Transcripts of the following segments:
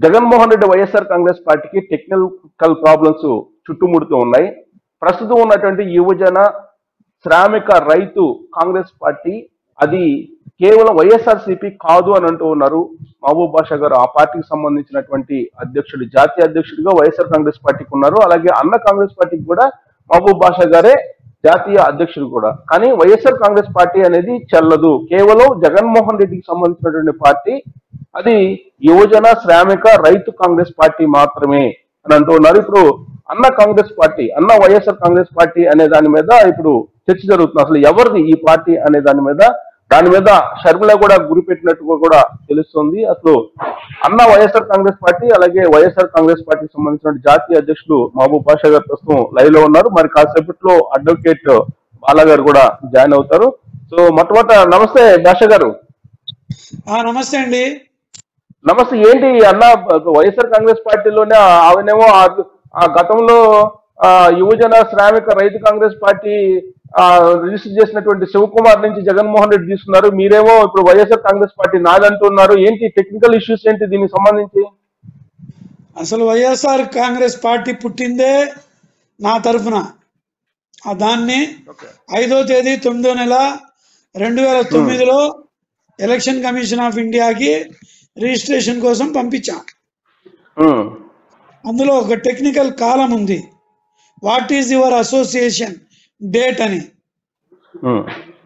జగన్మోహన్ రెడ్డి వైఎస్ఆర్ కాంగ్రెస్ పార్టీకి technical problems చుట్టుముడుతూ ఉన్నాయి ప్రస్తుతం ఉన్నటువంటి యువజన శ్రామిక రైతు కాంగ్రెస్ పార్టీ అది కేవలం వైఎస్ఆర్సీపీ కాదు అని అంటూ ఉన్నారు మహబూబ్ బాషా గారు ఆ పార్టీకి సంబంధించినటువంటి అధ్యక్షుడు జాతీయ అధ్యక్షుడిగా వైఎస్ఆర్ కాంగ్రెస్ పార్టీకి ఉన్నారు అలాగే అన్న కాంగ్రెస్ పార్టీకి కూడా మహబూబ్ బాషా గారే జాతీయ అధ్యక్షుడు కూడా కానీ వైఎస్ఆర్ కాంగ్రెస్ పార్టీ అనేది చెల్లదు కేవలం జగన్మోహన్ రెడ్డికి సంబంధించినటువంటి పార్టీ అది యువజన శ్రామిక రైతు కాంగ్రెస్ పార్టీ మాత్రమే అని అంటూ ఉన్నారు ఇప్పుడు అన్న కాంగ్రెస్ పార్టీ అన్న వైఎస్ఆర్ కాంగ్రెస్ పార్టీ అనే దాని మీద ఇప్పుడు చర్చ జరుగుతుంది అసలు ఎవరిది ఈ పార్టీ అనే దాని మీద దాని మీద షర్మిల కూడా గురి పెట్టినట్టుగా కూడా తెలుస్తుంది అసలు అన్న వైఎస్ఆర్ కాంగ్రెస్ పార్టీ అలాగే వైఎస్ఆర్ కాంగ్రెస్ పార్టీకి సంబంధించిన జాతీయ అధ్యక్షుడు మహబూబ్ బాషా గారు ప్రస్తుతం లైవ్ లో ఉన్నారు మరి కాసేపట్లో అడ్వకేట్ బాలా గారు కూడా జాయిన్ అవుతారు సో మొట్టమొదట నమస్తే బాషా గారు ఆ, నమస్తే అండి నమస్తే ఏంటి అన్న వైఎస్ఆర్ కాంగ్రెస్ పార్టీలోనే ఆమెనేమో ఆ- ఆ గతంలో ఆ, యువజన శ్రామిక రైతు కాంగ్రెస్ పార్టీ ఆ, రిజిస్టర్ చేసినటువంటి శివకుమార్ నుంచి జగన్మోహన్ రెడ్డి తీసుకున్నారు మీరేమో ఇప్పుడు వైఎస్ఆర్ కాంగ్రెస్ పార్టీ నాదంటున్నారు ఏంటి టెక్నికల్ ఇష్యూస్ ఏంటి దీనికి సంబంధించి అసలు వైఎస్ఆర్ కాంగ్రెస్ పార్టీ పుట్టిందే నా తరఫున ఆ దాన్ని ఐదో తేదీ తొమ్మిదో నెల రెండు వేల తొమ్మిదిలో ఎలక్షన్ కమిషన్ ఆఫ్ ఇండియాకి రిజిస్ట్రేషన్ కోసం పంపించాం ఉమ్, అందులో ఒక టెక్నికల్ కాలం ఉంది what is your association date అని ఉమ్,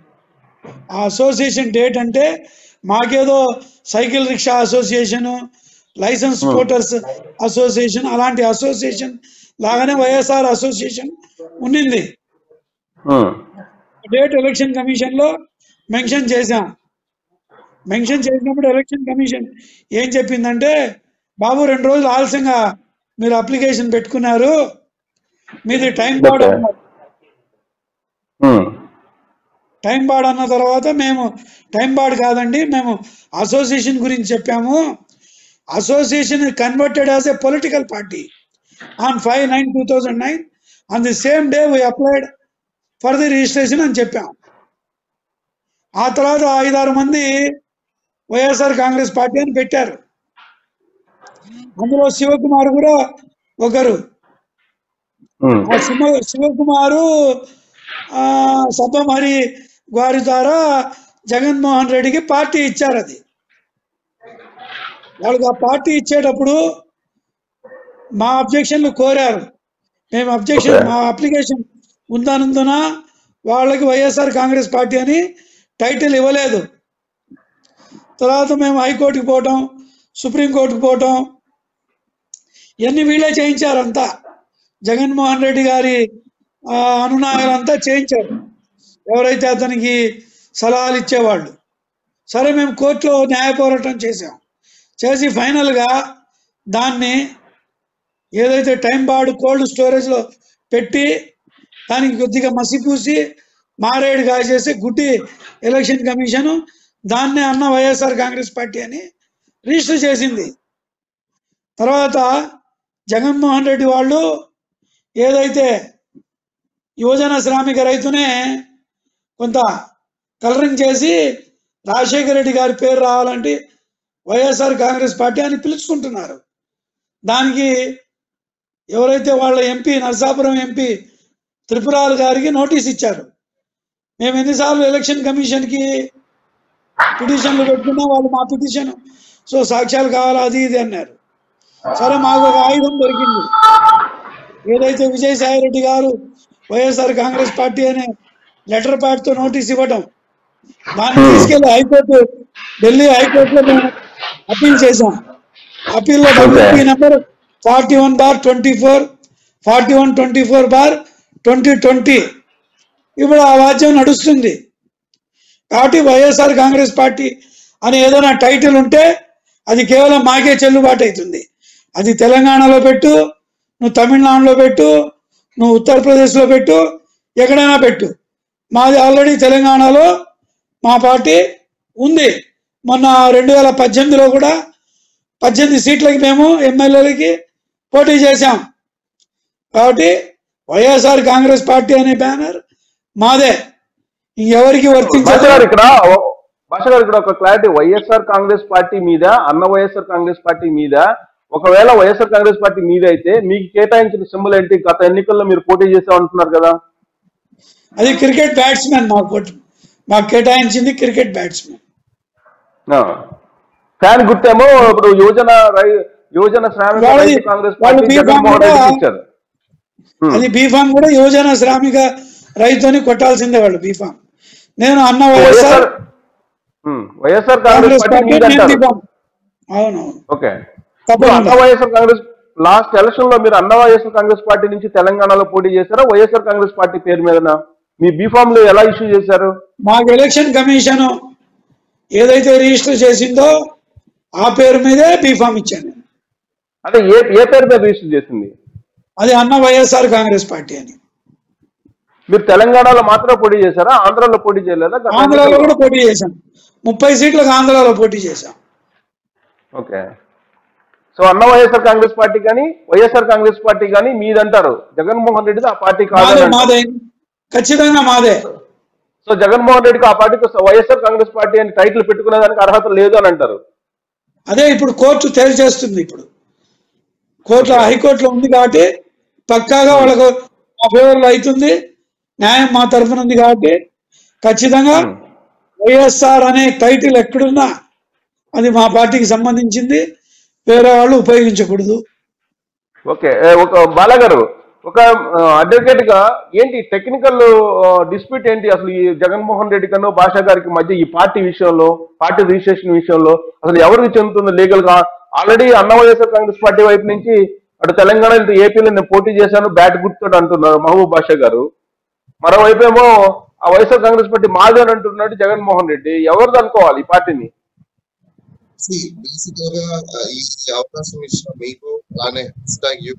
ఆ అసోసియేషన్ డేట్ అంటే మాకేదో సైకిల్ రిక్షా అసోసియేషన్ లైసెన్స్ కోటర్స్ అసోసియేషన్ అలాంటి అసోసియేషన్ లాగానే వైఎస్ఆర్ అసోసియేషన్ ఉన్నింది ఉమ్, డేట్ ఎలక్షన్ కమిషన్ లో మెన్షన్ చేశాం మెన్షన్ చేసినప్పుడు ఎలక్షన్ కమిషన్ ఏం చెప్పిందంటే బాబు రెండు రోజులు ఆలస్యంగా మీరు అప్లికేషన్ పెట్టుకున్నారు మీది టైం బార్డ్ Okay. అన్నారు ఉమ్, టైం బార్డ్ అన్న తర్వాత మేము టైం బార్డ్ కాదండి మేము అసోసియేషన్ గురించి చెప్పాము association converted as a political party on five nine two thousand nine on the same day we applied for the registration అని చెప్పాం ఆ తర్వాత ఐదారు మంది వైఎస్ఆర్ కాంగ్రెస్ పార్టీ అని పెట్టారు అందులో శివకుమార్ కూడా ఒకరు ఉమ్, ఆ శివ శివకుమారు ఆ, సబ్బమహరి గారి ద్వారా జగన్మోహన్ రెడ్డికి పార్టీ ఇచ్చారు అది వాళ్ళకి ఆ పార్టీ ఇచ్చేటప్పుడు మా అబ్జెక్షన్లు కోరారు మేము అబ్జెక్షన్ Okay. మా అప్లికేషన్ ఉందనందున వాళ్ళకి వైఎస్ఆర్ కాంగ్రెస్ పార్టీ అని టైటిల్ ఇవ్వలేదు తర్వాత మేము హైకోర్టుకి పోవటం సుప్రీంకోర్టుకి పోవటం ఇవన్నీ వీళ్ళే చేయించారు అంతా జగన్మోహన్ రెడ్డి గారి ఆ, అనునాయులంతా చేయించారు ఎవరైతే అతనికి సలహాలు ఇచ్చేవాళ్ళు సరే మేము కోర్టులో న్యాయ పోరాటం చేసాం చేసి ఫైనల్గా దాన్ని ఏదైతే టైం బార్డు కోల్డ్ స్టోరేజ్లో పెట్టి దానికి కొద్దిగా మసిపూసి మారేడు కాసేసి గుడ్డి ఎలక్షన్ కమిషను దాన్నే అన్న వైఎస్ఆర్ కాంగ్రెస్ పార్టీ అని రిజిస్టర్ చేసింది తర్వాత జగన్మోహన్ రెడ్డి వాళ్ళు ఏదైతే యువజన శ్రామిక రైతునే కొంత కలరింగ్ చేసి రాజశేఖర రెడ్డి గారి పేరు రావాలంటే వైఎస్ఆర్ కాంగ్రెస్ పార్టీ అని పిలుచుకుంటున్నారు దానికి ఎవరైతే వాళ్ళ ఎంపీ నరసాపురం ఎంపీ త్రిపురాలు గారికి నోటీస్ ఇచ్చారు మేము ఎన్నిసార్లు ఎలక్షన్ కమిషన్కి పిటిషన్లు పెట్టుకున్నా వాళ్ళు మా పిటిషన్ సో సాక్ష్యాలు కావాలా అది ఇది అన్నారు సరే మాకు ఒక ఆయుధం దొరికింది ఏదైతే విజయసాయి రెడ్డి గారు వైఎస్ఆర్ కాంగ్రెస్ పార్టీ అనే లెటర్ ప్యాడ్తో నోటీస్ ఇవ్వడం దాన్ని తీసుకెళ్లి హైకోర్టు ఢిల్లీ హైకోర్టులో మేము అప్పీల్ చేశాం అప్పీల్లో WP number forty one bar twenty four forty one twenty four bar twenty twenty ఇప్పుడు ఆ వాద్యం నడుస్తుంది కాబట్టి వైఎస్ఆర్ కాంగ్రెస్ పార్టీ అని ఏదైనా టైటిల్ ఉంటే అది కేవలం మాకే చెల్లుబాటు అవుతుంది అది తెలంగాణలో పెట్టు నువ్వు తమిళనాడులో పెట్టు నువ్వు ఉత్తరప్రదేశ్లో పెట్టు ఎక్కడైనా పెట్టు మాది ఆల్రెడీ తెలంగాణలో మా పార్టీ ఉంది మొన్న రెండు వేల పద్దెనిమిదిలో కూడా పద్దెనిమిది సీట్లకి మేము ఎమ్మెల్యేలకి పోటీ చేశాం కాబట్టి వైఎస్ఆర్ కాంగ్రెస్ పార్టీ అనే బ్యానర్ మాదే ఇంకెవరికి భాష వర్తించదు గారు ఇక్కడ భాష గారు ఇక్కడ ఒక క్లారిటీ వైఎస్ఆర్ కాంగ్రెస్ పార్టీ మీద అన్న వైఎస్ఆర్ కాంగ్రెస్ పార్టీ మీద ఒకవేళ వైఎస్ఆర్ కాంగ్రెస్ పార్టీ మీదే అయితే మీకు కేటాయించిన సింబల్ ఏంటి గత ఎన్నికల్లో మీరు పోటీ చేసామంటున్నారు కదా అది క్రికెట్ బ్యాట్స్మెన్ మాకు కొట్టు- మాకు కేటాయించింది క్రికెట్ బ్యాట్స్మెన్ ఆ. ఫ్యాన్ గుర్తేమో ఇప్పుడు యువజన రై- యువజన శ్రామిక వాళ్ళది- రైతు కాంగ్రెస్ వాళ్ళు పార్టీ బీఫామ్ జగన్మోహన్ కూడా- రెడ్డికి ఇచ్చారు ఉమ్. అది బీఫామ్ కూడా యువజన శ్రామిక రైతుని కొట్టాల్సిందే వాళ్ళు బీఫామ్ నేను అన్న YSR YSR um, YSR Congress Congress party party నేను మీదంటారు బీఫామ్ అవునవును ఓకే ఇప్పుడు తప్పకుండా అన్న వైఎస్ఆర్ కాంగ్రెస్ లాస్ట్ ఎలక్షన్ లో మీరు అన్న వైఎస్ఆర్ కాంగ్రెస్ పార్టీ నుంచి తెలంగాణలో పోటీ చేశారా వైఎస్ఆర్ కాంగ్రెస్ పార్టీ పేరు మీదనా మీ బీఫామ్ లో ఎలా ఇష్యూ చేశారు మాకు ఎలక్షన్ కమిషన్ ఏదైతే రిజిస్టర్ చేసిందో ఆ పేరు మీదే బీఫామ్ ఇచ్చాను నేను. అదే ఏ ఏ పేరు మీద రిజిస్టర్ చేసింది అది అన్న వైఎస్ఆర్ కాంగ్రెస్ పార్టీ అని మీరు తెలంగాణలో మాత్రమే పోటీ చేశారా ఆంధ్రాలో పోటీ చేయలేదా గత ఆంధ్రాలో ఎన్నికల్లో? కూడా పోటీ చేశాం ముప్పై సీట్లకు ఆంధ్రాలో పోటీ చేశాం ఓకే సో అన్న వైఎస్ఆర్ కాంగ్రెస్ పార్టీ కానీ వైఎస్ఆర్ కాంగ్రెస్ పార్టీ కానీ మీదంటారు జగన్మోహన్ రెడ్డిది ఆ పార్టీ మాదే కాదని అంటారు. మాదే ఖచ్చితంగా మాదే సో జగన్మోహన్ రెడ్డికి ఆ పార్టీకి వైఎస్ఆర్ కాంగ్రెస్ పార్టీ అని టైటిల్ పెట్టుకునే దానికి అర్హత లేదు అని అంటారు అదే ఇప్పుడు కోర్టు తేల్చేస్తుంది ఇప్పుడు కోర్టులో హైకోర్టులో ఉంది కాబట్టి పక్కాగా వాళ్ళకు మా ఫేవర్లో అవుతుంది న్యాయం మా తరఫున ఉంది కాబట్టి ఖచ్చితంగా Hmm. వైఎస్ఆర్ అనే టైటిల్ ఎక్కడున్నా అది మా పార్టీకి సంబంధించింది వేరే వాళ్ళు ఉపయోగించకూడదు ఓకే ఏ, ఒక బాలగారు ఒక అడ్వకేట్ గా ఏంటి టెక్నికల్ డిస్ప్యూట్ ఏంటి అసలు ఈ జగన్మోహన్ రెడ్డి కన్నా భాషా గారికి మధ్య ఈ పార్టీ విషయంలో పార్టీ రిజిస్ట్రేషన్ విషయంలో అసలు ఎవరికి చెందుతుంది లీగల్ గా ఆల్రెడీ అన్న వైఎస్ఆర్ కాంగ్రెస్ పార్టీ వైపు నుంచి అటు తెలంగాణ ఇటు ఏపీలో నేను పోటీ చేశాను బ్యాట్ గుర్తుడు అంటున్నారు మహబూబ్ బాషా గారు మరోవైపు ఏమో ఆ వైఎస్ఆర్ కాంగ్రెస్ పార్టీ మాది అని అంటున్నాడు జగన్మోహన్ రెడ్డి ఎవరిది అనుకోవాలి ఈ పార్టీని బేసిక్ గా ఆ, ఈ అవకాశం ఇచ్చిన మీకు అలానే హ్యాష్ యూ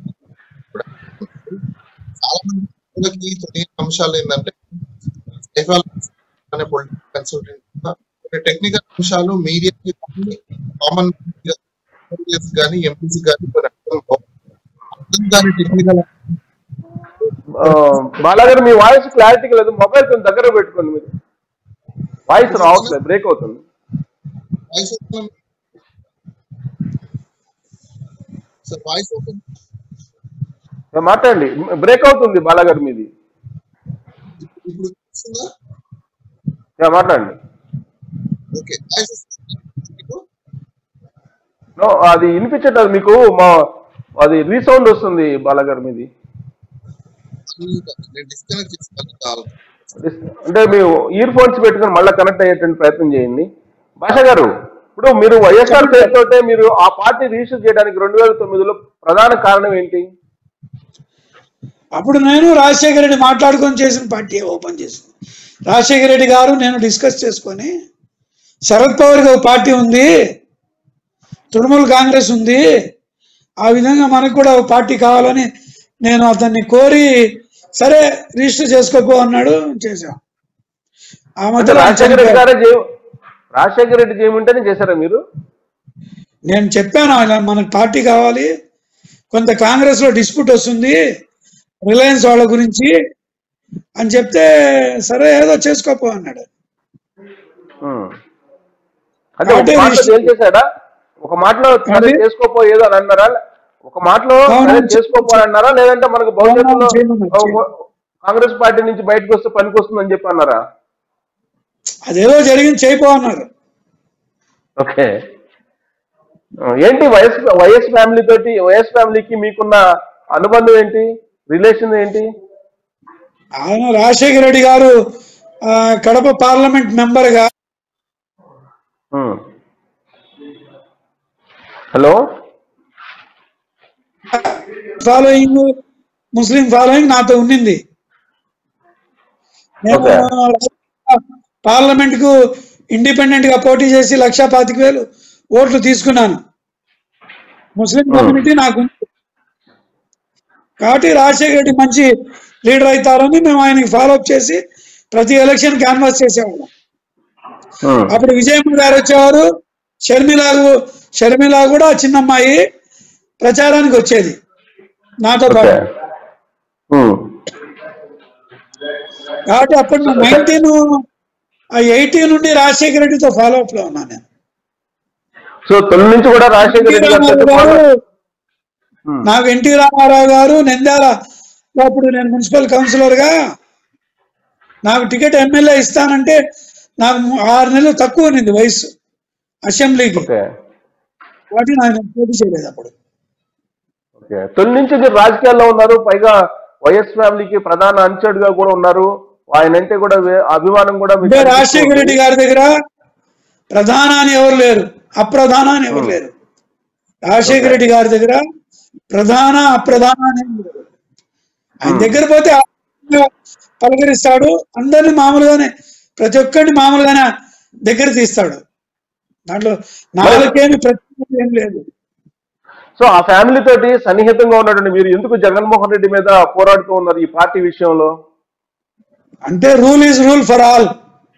చాలా మంది వ్యక్తులకి తెలియని అంశాలు ఏంటంటే సైఫాల్ అనే పొలిటికల్ కన్సల్టెంట్ టెక్నికల్ అంశాలు మీడియాకి కానీ కామన్ కానీ ఎంపీసీ కానీ కొన్ని అర్థం కావు. అర్థం కాని టెక్నికల్ ఆ, బాలాగారు మీ వాయిస్ క్లారిటీ లేదు మొబైల్ కొంచెం దగ్గర పెట్టుకోండి మీరు వాయిస్ రావట్లేదు బ్రేక్ అవుతుంది వాయిస్ సార్ వాయిస్ ఓపెన్ ఏ, మాట్లాడండి బ్రేక్ అవుతుంది బాలాగారు మీది ఇప్పుడు వస్తుందా ఏ, మాట్లాడండి ఓకే వాయిస్ మీకు నో అది వినిపించట్లేదు మీకు మా అది రీసౌండ్ వస్తుంది బాలాగారు మీది నేను డిస్కనెక్ట్ చేస్తాను కాల్ అంటే మీరు ఇయర్ ఫోన్స్ పెట్టుకొని మళ్ళీ కనెక్ట్ అయ్యేటువంటి ప్రయత్నం చేయండి భాష గారు ఇప్పుడు మీరు వైఎస్ఆర్ పేరుతోటే మీరు ఆ పార్టీ రిజిస్టర్ చేయడానికి రెండు వేల తొమ్మిదిలో ప్రధాన కారణం ఏంటి అప్పుడు నేను రాజశేఖర రెడ్డి మాట్లాడుకొని చేసిన పార్టీ ఓపెన్ చేసింది రాజశేఖర రెడ్డి గారు నేను డిస్కస్ చేసుకొని శరద్ పవార్కి ఒక పార్టీ ఉంది తృణమూల్ కాంగ్రెస్ ఉంది ఆ విధంగా మనకు కూడా ఒక పార్టీ కావాలని నేను అతన్ని కోరి సరే రిజిస్టర్ చేసుకోపో అన్నాడు చేసాం ఆ అంటే మధ్యలో ఆయన రాజశేఖర రెడ్డి చనిపోయాడు. గారే చేయ రాజశేఖర రెడ్డి చేయమంటేనే చేశారా మీరు నేను చెప్పాను ఆయన మనకు పార్టీ కావాలి కొంత కాంగ్రెస్ లో డిస్ప్యూట్ వస్తుంది రిలయన్స్ వాళ్ళ గురించి అని చెప్తే సరే ఏదో చేసుకోపో అన్నాడు ఉమ్. అంటే ఒక అంటే మాటలో రిజిస్టర్- తేల్చేశాడా ఒక మాటలో సరే అంటే- చేసుకోపో ఏదో అని అన్నారా ఒక మాటలో అవును, సరే చెప్- చేసుకోపో అని అన్నారా లేదంటే మనకు భవిష్యత్తులో చేయమన్నారు, ఒక- కాంగ్రెస్ పార్టీ నుంచి బయటకు వస్తే పనికి వస్తుందని చెప్పి అన్నారా అదేదో జరిగింది చేయిపో అన్నారు ఓకే ఆ, ఏంటి వైఎస్ వైఎస్ ఫ్యామిలీ తోటి వైఎస్ ఫ్యామిలీకి మీకున్న అనుబంధం ఏంటి రిలేషన్ ఏంటి ఆయన రాజశేఖర రెడ్డి గారు ఆ, కడప పార్లమెంట్ మెంబర్ గా ఉమ్. హలో ఫాలోయింగ్ ముస్లిం ఫాలోయింగ్ నాతో ఉండింది నేను Okay. పార్లమెంట్ కు ఇండిపెండెంట్ గా పోటీ చేసి లక్ష పాతిక వేలు ఓట్లు తీసుకున్నాను ముస్లిం Hmm. కమ్యూనిటీ నాకు ఉంది. కాబట్టి రాజశేఖర రెడ్డి మంచి లీడర్ అవుతారని మేము ఆయనకి ఫాలో అప్ చేసి ప్రతి ఎలక్షన్ క్యాన్వాస్ చేసేవాళ్ళం ఉమ్. అప్పుడు విజయమ్మ గారు వచ్చేవారు షర్మిల షర్మిల కూడా చిన్నమ్మాయి ప్రచారానికి వచ్చేది నాతో ఓకే పాటు ఉమ్. కాబట్టి అప్పుడు నైన్టీన్ ఎయిటీ నుండి రాజశేఖర రెడ్డితో ఫాలో అప్ లో ఉన్నాను నేను సో తొలి నుంచి కూడా రాజశేఖర ఎన్టీ రెడ్డి గారు రామారావు గారు ఉమ్. నాకు ఎన్టీ రామారావు గారు నంద్యాల అప్పుడు నేను మున్సిపల్ కౌన్సిలర్గా నాకు టికెట్ ఎమ్మెల్యే ఇస్తానంటే నాకు ము- ఆరు నెలలు తక్కువ ఉన్నింది వయసు అసెంబ్లీకి ఓకే కాబట్టి నాకు పోటీ చేయలేదు అప్పుడు ఓకే తొలి నుంచి మీరు రాజకీయాల్లో ఉన్నారు పైగా వైఎస్ ఫ్యామిలీకి ప్రధాన అనుచరుడుగా కూడా ఉన్నారు ఆయన అంటే కూడా వే- అభిమానం కూడా మీకు అంటే అనిపిస్తుంది. రాజశేఖర రెడ్డి గారి దగ్గర ప్రధాన అని ఎవరు లేరు అప్రధాన అని ఎవరు లేరు రాజశేఖర రెడ్డి గారి దగ్గర ప్రధాన అప్రధాన అని ఎవరు లేరు ఆయన దగ్గర పోతే ఆనందంగా పలకరిస్తాడు అందరిని మామూలుగానే ప్రతి ఒక్కరిని మామూలుగానే దగ్గర తీస్తాడు దాంట్లో నాలుగేమి ప్రత్యేకత ఏం లేదు సో ఆ ఫ్యామిలీ తోటి సన్నిహితంగా ఉన్నటువంటి మీరు ఎందుకు జగన్మోహన్ రెడ్డి మీద పోరాడుతూ ఉన్నారు ఈ పార్టీ విషయంలో అంటే rule is rule for all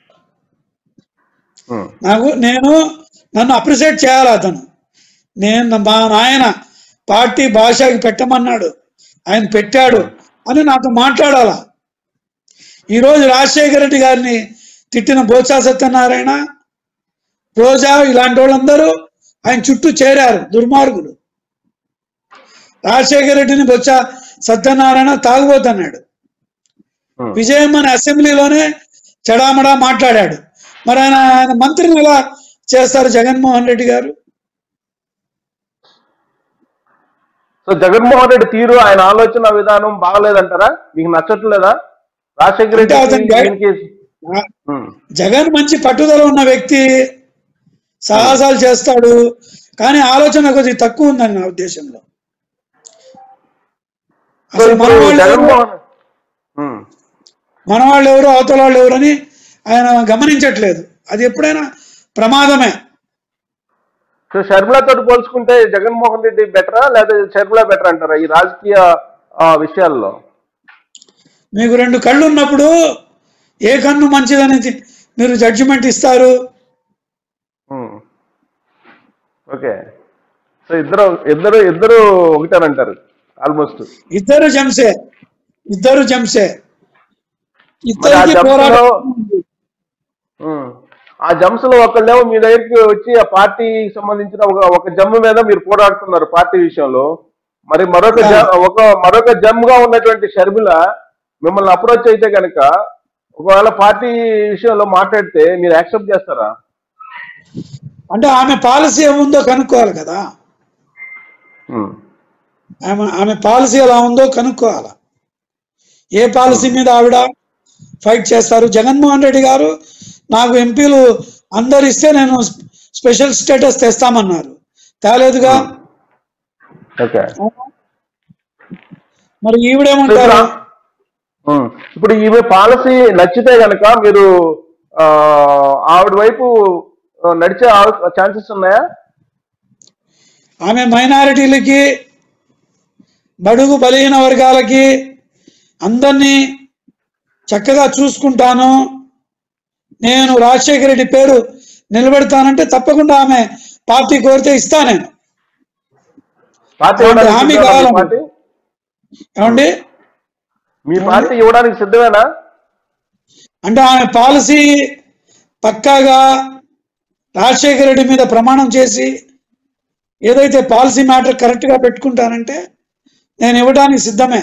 um, నాకు నేను నన్ను అప్రిషియేట్ చేయాలి అతను నేను మా నాయన పార్టీ భాషకి పెట్టమన్నాడు ఆయన పెట్టాడు అని నాతో మాట్లాడాల ఈరోజు రాజశేఖర రెడ్డి గారిని తిట్టిన బోత్సా సత్యనారాయణ రోజా ఇలాంటి వాళ్ళందరూ ఆయన చుట్టూ చేరారు దుర్మార్గులు రాజశేఖర రెడ్డిని బొత్స సత్యనారాయణ తాగుబోతున్నాడు ఉమ్. విజయం అనే అసెంబ్లీలోనే చెడామడా మాట్లాడాడు మరి ఆయన ఆయన మంత్రిని ఎలా చేస్తారు జగన్మోహన్ రెడ్డి గారు సో జగన్మోహన్ రెడ్డి తీరు ఆయన ఆలోచన విధానం బాగలేదంటారా మీకు నచ్చట్లేదా రాజశేఖర రెడ్డి అంటే అతను జగన్- దీనికి ఆ- ఉమ్, జగన్ మంచి పట్టుదల ఉన్న వ్యక్తి సాహసాలు చేస్తాడు కానీ ఆలోచన కొద్దిగా తక్కువ ఉందని నా ఉద్దేశంలో సో అసలు మన ఇప్పుడు వాళ్ళు ఎవరు జగన్మోహన్ ఉమ్, మన వాళ్ళు ఎవరు అవతల వాళ్ళు ఎవరని ఆయన గమనించట్లేదు అది ఎప్పుడైనా ప్రమాదమే సో షర్మిలతో పోల్చుకుంటే జగన్మోహన్ రెడ్డి బెటరా లేదా షర్మిల బెటర్ అంటారా ఈ రాజకీయ ఆ, విషయాల్లో మీకు రెండు కళ్ళు ఉన్నప్పుడు ఏ కన్ను మంచిదని తి- మీరు జడ్జిమెంట్ ఇస్తారు ఉమ్. ఓకే సో ఇద్దరు ఇద్దరు ఇద్దరు ఒకటేనంటారు ఆల్మోస్ట్ ఇద్దరు జంసే ఇద్దరు జంసే మరి ఆ ఇద్దరికి జంప్లో పోరాటం ఉమ్, ఆ జమ్స్ లో ఒకళ్ళేమో మీ దగ్గరికి వచ్చి ఆ పార్టీకి సంబంధించిన ఒక ఒక జమ్ము మీద మీరు పోరాడుతున్నారు పార్టీ విషయంలో మరి మరొక జ- ఒక మరొక జమ్ గా ఉన్నటువంటి షర్మిల మిమ్మల్ని అప్రోచ్ అయితే కనుక ఒకవేళ పార్టీ విషయంలో మాట్లాడితే మీరు యాక్సెప్ట్ చేస్తారా అంటే ఆమె పాలసీ ఏముందో కనుక్కోవాలి కదా ఉమ్, ఆమె ఆమె పాలసీ ఎలా ఉందో కనుక్కోవాలి ఏ పాలసీ మీద ఆవిడ ఫైట్ చేస్తారు జగన్మోహన్ రెడ్డి గారు నాకు ఎంపీలు అందరు ఇస్తే నేను స్పెషల్ స్టేటస్ తెస్తామన్నారు తేలేదుగా ఓకే మరి సో ఇప్పుడు ఈవిడేమంటారు ఆ- ఉమ్, ఇప్పుడు ఈమె పాలసీ నచ్చితే గనక మీరు ఆ, ఆవిడ వైపు ఆ, నడిచే ఛాన్సెస్ ఉన్నాయా ఆమె మైనారిటీలకి బడుగు బలహీన వర్గాలకి అందరినీ చక్కగా చూసుకుంటాను నేను రాజశేఖర రెడ్డి పేరు నిలబెడతానంటే తప్పకుండా ఆమె పార్టీ కోరితే ఇస్తా నేను పార్టీ అలాంటి ఇవ్వడానికి హామీ సిద్ధమేనా మీ కావాలండి. పార్టీ ఏమండి మీ పార్టీ ఇవ్వడానికి సిద్ధమేనా అంటే ఆమె పాలసీ పక్కాగా రాజశేఖర రెడ్డి మీద ప్రమాణం చేసి ఏదైతే పాలసీ మ్యాటర్ కరెక్ట్గా పెట్టుకుంటానంటే నేను ఇవ్వడానికి సిద్ధమే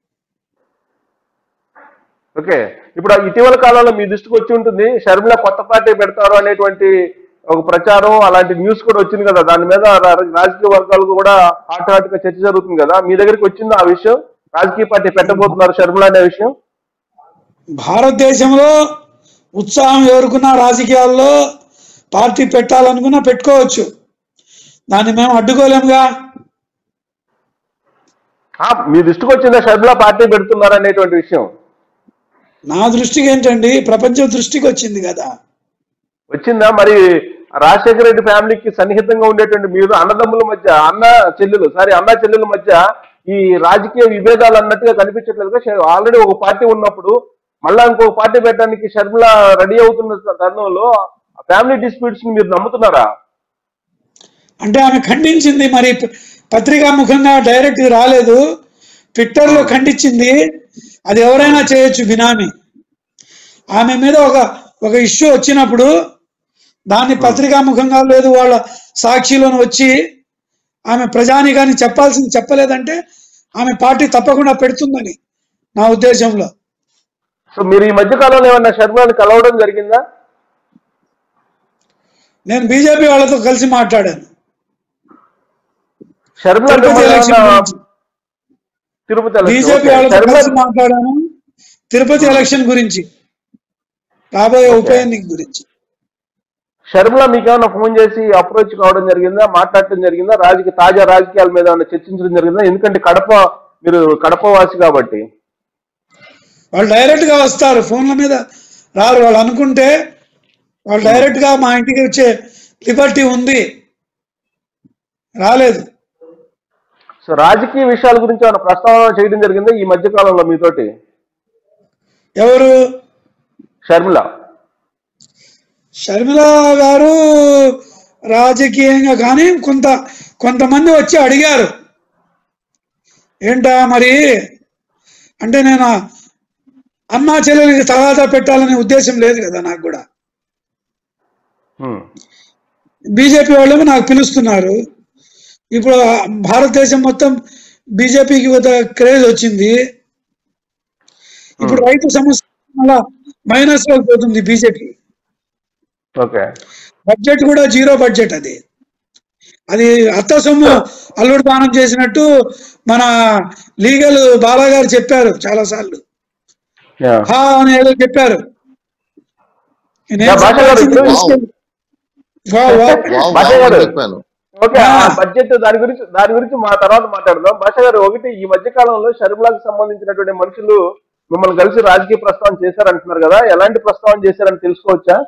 ఓకే ఇప్పుడు ఆ ఇటీవల కాలంలో మీ దృష్టికి వచ్చి ఉంటుంది షర్మిల కొత్త పార్టీ పెడతారు అనేటువంటి ఒక ప్రచారం అలాంటి న్యూస్ కూడా వచ్చింది కదా దాని మీద రా- రాజకీయ వర్గాలకు కూడా హాట్ హాట్ గా చర్చ జరుగుతుంది కదా మీ దగ్గరికి వచ్చింది ఆ విషయం రాజకీయ పార్టీ పెట్టబోతున్నారు షర్మిల అనే విషయం భారతదేశంలో ఉత్సాహం ఎవరుకున్న రాజకీయాల్లో పార్టీ పెట్టాలనుకున్నా పెట్టుకోవచ్చు దాన్ని మేము అడ్డుకోలేముగా ఆ, మీ దృష్టికి వచ్చిందా షర్మిల పార్టీ పెడుతున్నారు అనేటువంటి విషయం నా దృష్టికి ఏంటండి ప్రపంచం దృష్టికి వచ్చింది కదా వచ్చిందా మరి రాజశేఖర రెడ్డి ఫ్యామిలీకి సన్నిహితంగా ఉండేటువంటి మీరు అన్నదమ్ముల మధ్య అన్న చెల్లెలు సారీ అన్న చెల్లెల మధ్య ఈ రాజకీయ విభేదాలు అన్నట్టుగా కనిపించట్లేదు ఆల్రెడీ ఒక పార్టీ ఉన్నప్పుడు మళ్ళా ఇంకొక పార్టీ పెట్టడానికి షర్మిల రెడీ అవుతున్న తరుణంలో ఫ్యామిలీ డిస్ప్యూట్స్ ని మీరు నమ్ముతున్నారా అంటే ఆమె ఖండించింది మరి ప- పత్రికా ముఖంగా డైరెక్ట్ రాలేదు ట్విట్టర్లో ఖండించింది అది ఎవరైనా చేయొచ్చు బినామీ ఆమె మీద ఒక ఒక ఇష్యూ వచ్చినప్పుడు దాన్ని పత్రికా ముఖంగా లేదు వాళ్ళ సాక్షిలోని వచ్చి ఆమె ప్రజానికాన్ని చెప్పాల్సింది చెప్పలేదంటే ఆమె పార్టీ తప్పకుండా పెడుతుందని నా ఉద్దేశంలో సో మీరు ఈ మధ్య కాలంలో ఏమన్నా షర్మిలాని కలవడం జరిగిందా నేను బీజేపీ వాళ్ళతో కలిసి మాట్లాడాను షర్మిల తిరుపతి మిమ్మల్ని ఎలక్షన్ ఏమన్నా- గురించి. Tirupati election, BJP okay. వాళ్ళతో షర్మిల కలిసి మాట్లాడాను తిరుపతి ఎలక్షన్ గురించి రాబోయే ఉప ఎన్నిక గురించి షర్మిల మీకు ఏమైనా ఫోన్ చేసి అప్రోచ్ కావడం జరిగిందా మాట్లాడటం జరిగిందా రాజకీయ తాజా రాజకీయాల మీద ఏమైనా చర్చించడం జరిగిందా ఎందుకంటే కడప మీరు కడప వాసి కాబట్టి వాళ్ళు డైరెక్ట్ గా వస్తారు ఫోన్ల మీద రారు వాళ్ళు అనుకుంటే వాళ్ళు డైరెక్ట్ గా మా ఇంటికి వచ్చే లిబర్టీ ఉంది రాలేదు సో రాజకీయ విషయాల గురించి ఏమైనా ప్రస్తావన చేయడం జరిగిందా ఈ మధ్య కాలంలో మీతోటి ఎవరు షర్మిల షర్మిల గారు రాజకీయంగా కానీ కొంత కొంతమంది వచ్చి అడిగారు ఏంటా మరి అంటే నేను అన్నా చెల్లెలకి తగాదా పెట్టాలనే ఉద్దేశం లేదు కదా నాకు కూడా హ్మ్. బీజేపీ వాళ్ళేమో నాకు పిలుస్తున్నారు ఇప్పుడు భారతదేశం మొత్తం బీజేపీకి ఒక క్రేజ్ వచ్చింది ఇప్పుడు రైతు సమస్య మళ్ళా మైనస్ లోకి పోతుంది బీజేపీ ఓకే బడ్జెట్ కూడా జీరో బడ్జెట్ అది అది అత్త సొమ్ము అల్లుడు దానం చేసినట్టు మన లీగల్ బాలా గారు చెప్పారు చాలా సార్లు యా. హా అని ఏదో చెప్పారు నేను యా, భాష గారు సంపాదించింది ఇప్పుడు- తీసుకెళ్ళి- wow, wow. Wow, Basha wow అని గారు. చెప్పాను ఓకే ఆ ఆ. బడ్జెట్ దాని గురించి దాని గురించి మా తర్వాత మాట్లాడదాం భాష గారు ఒకటి ఈ మధ్య కాలంలో షర్మిలాకి సంబంధించినటువంటి మనుషులు మిమ్మల్ని కలిసి రాజకీయ ప్రస్తావన చేశారంటున్నారు కదా ఎలాంటి ప్రస్తావన చేశారని తెలుసుకోవచ్చా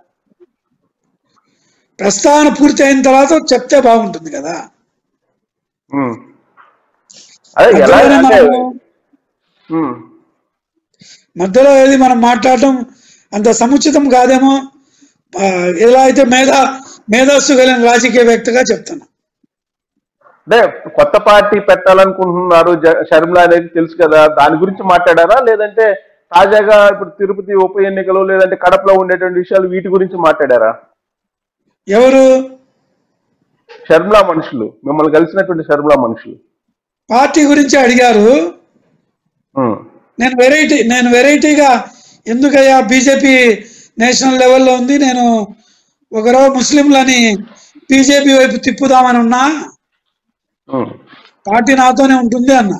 ప్రస్తావన పూర్తి అయిన తర్వాత చెప్తే బాగుంటుంది కదా ఉమ్. అదే ఎలా మధ్యలోనే అంటే మనము ఉమ్. మధ్యలో ఏది మనం మాట్లాడటం అంత సముచితం కాదేమో ఆ, ఎలా అయితే మేధా మేధస్సు కలిగిన రాజకీయ వ్యక్తిగా చెప్తాను అదే కొత్త పార్టీ పెట్టాలనుకుంటున్నారు జ- షర్మిల అనేది తెలుసు కదా దాని గురించి మాట్లాడారా లేదంటే తాజాగా ఇప్పుడు తిరుపతి ఉప ఎన్నికలు లేదంటే కడపలో ఉండేటువంటి విషయాలు వీటి గురించి మాట్లాడారా ఎవరు షర్మిల మనుషులు మిమ్మల్ని కలిసినటువంటి షర్మిల మనుషులు పార్టీ గురించి అడిగారు ఉమ్. నేను వెరైటీ నేను వెరైటీగా ఎందుకయ్యా బీజేపీ నేషనల్ లెవెల్లో ఉంది నేను ఒకరోజు ముస్లింలని బీజేపీ వైపు తిప్పుదామని ఉన్నా ఉమ్. పార్టీ నాతోనే ఉంటుంది అన్న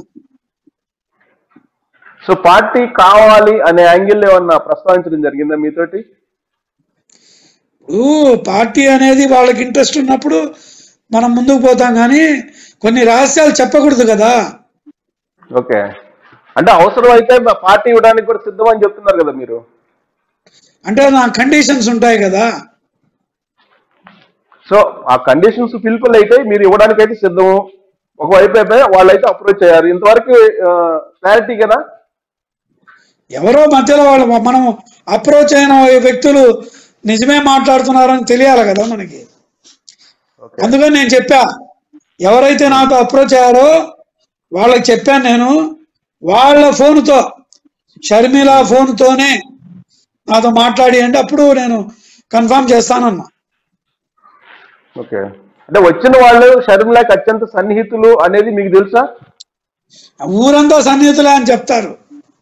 సో పార్టీ కావాలి అనే యాంగిల్ ఏమన్నా ప్రస్తావించడం జరిగిందా మీతోటి ఇప్పుడు పార్టీ అనేది వాళ్ళకి ఇంట్రెస్ట్ ఉన్నప్పుడు మనం ముందుకు పోతాం కానీ కొన్ని రహస్యాలు చెప్పకూడదు కదా ఓకే అంటే అవసరం అయితే మా పార్టీ ఇవ్వడానికి కూడా సిద్ధం అని చెప్తున్నారు కదా మీరు అంటే నా కండిషన్స్ ఉంటాయి కదా సో ఆ కండిషన్స్ ఫిల్ఫిల్ అయితే మీరు ఇవ్వడానికి అయితే సిద్ధము ఒకవైపు అయితే వాళ్ళైతే అప్రోచ్ అయ్యారు ఇంతవరకు క్లారిటీ కదా ఎవరో మధ్యలో వాళ్ళు మనం అప్రోచ్ అయిన వ్యక్తులు నిజమే మాట్లాడుతున్నారని తెలియాలి కదా మనకి ఓకే అందుకని నేను చెప్పా ఎవరైతే నాతో అప్రోచ్ అయ్యారో వాళ్ళకి చెప్పాను నేను వాళ్ళ ఫోన్తో షర్మిల ఫోన్తోనే నాతో మాట్లాడి అంటే అప్పుడు నేను కన్ఫర్మ్ చేస్తానన్నా ఓకే అంటే వచ్చిన వాళ్ళు షర్మిలాకి అత్యంత సన్నిహితులు అనేది మీకు తెలుసా ఊరంతా సన్నిహితులే అని చెప్తారు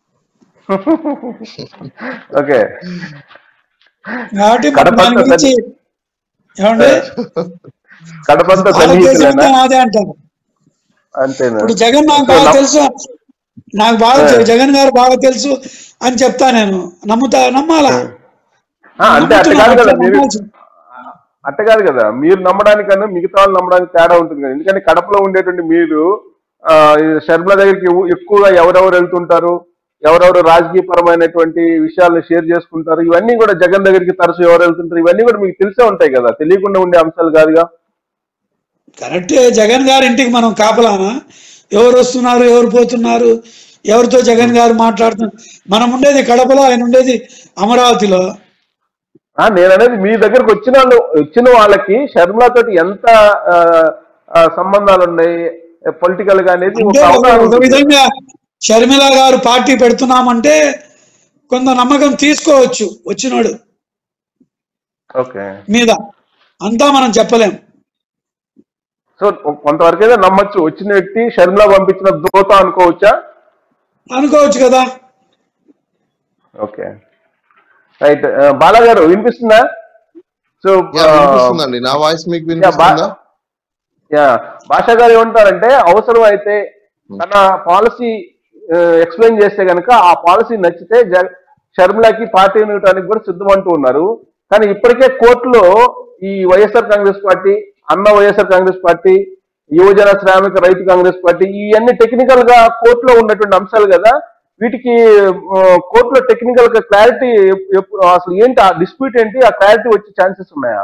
ఓకే కాబట్టి కడప దాని గురించి ఏమండి కడపంత భారతదేశం సన్నిహితులేనా అంతా నాదే అంటారు అంతేనా ఇప్పుడు జగన్ నాకు బాగా తెలుసు నాకు బాగా తె- జగన్ గారు బాగా తెలుసు అని చెప్తా నేను నమ్ముతా నమ్మాలా ఆ, అంటే అట్ట కాదు కదా మీరు నమ్మాల్సి- అట్ట కాదు కదా మీరు నమ్మడానికన్నా మిగతా వాళ్ళు నమ్మడానికి తేడా ఉంటుంది కదా ఎందుకంటే కడపలో ఉండేటువంటి మీరు ఆ, ఈ షర్మిల దగ్గరికి ఎవ- ఎక్కువగా ఎవరెవరు వెళ్తుంటారు ఎవరెవరు రాజకీయ పరమైనటువంటి విషయాలను షేర్ చేసుకుంటారు ఇవన్నీ కూడా జగన్ దగ్గరికి తరచు ఎవరు వెళ్తుంటారు ఇవన్నీ కూడా మీకు తెలిసే ఉంటాయి కదా తెలియకుండా ఉండే అంశాలు కాదుగా కరెక్టే జగన్ గారి ఇంటికి మనం కాపలానా ఎవరు వస్తున్నారు ఎవరు పోతున్నారు ఎవరితో జగన్ గారు మాట్లాడుతున్నారు మనం ఉండేది కడపలో ఆయన ఉండేది అమరావతిలో ఆ, నేను అనేది మీ దగ్గరకు వచ్చిన వాళ్ళు వచ్చిన వాళ్ళకి షర్మిల తోటి ఎంత ఆ, ఆ, సంబంధాలు ఉన్నాయి పొలిటికల్ గా అనేది ఒక అంటే ఒక- అవగాహన ఒక ఉంటుంది. విధంగా షర్మిల గారు పార్టీ పెడుతున్నామంటే కొంత నమ్మకం తీసుకోవచ్చు వచ్చినోడు ఓకే మీద అంతా మనం చెప్పలేం సో కొంతవరకు అయితే నమ్మొచ్చు వచ్చిన వ్యక్తి షర్మిల పంపించిన దోత అనుకోవచ్చా అనుకోవచ్చు కదా ఓకే రైట్ బాలా గారు వినిపిస్తుందా సో యా, వినిపిస్తుందండి నా వాయిస్ మీకు వినిపిస్తుందా యా భాషా గారు ఏమంటారంటే అవసరం అయితే తన పాలసీ ఎక్స్ప్లెయిన్ చేస్తే గనక ఆ పాలసీ నచ్చితే జ- షర్మిలకి పార్టీ ఇవ్వడానికి కూడా సిద్ధం అంటూ ఉన్నారు కానీ ఇప్పటికే కోర్టులో ఈ వైఎస్ఆర్ కాంగ్రెస్ పార్టీ అన్న వైఎస్ఆర్ కాంగ్రెస్ పార్టీ యువజన శ్రామిక రైతు కాంగ్రెస్ పార్టీ ఇవన్నీ టెక్నికల్ గా కోర్టులో ఉన్నటువంటి అంశాలు కదా వీటికి ఆ, కోర్టులో టెక్నికల్ గా క్లారిటీ అసలు ఏంటి ఆ డిస్ప్యూట్ ఏంటి ఆ క్లారిటీ వచ్చే ఛాన్సెస్ ఉన్నాయా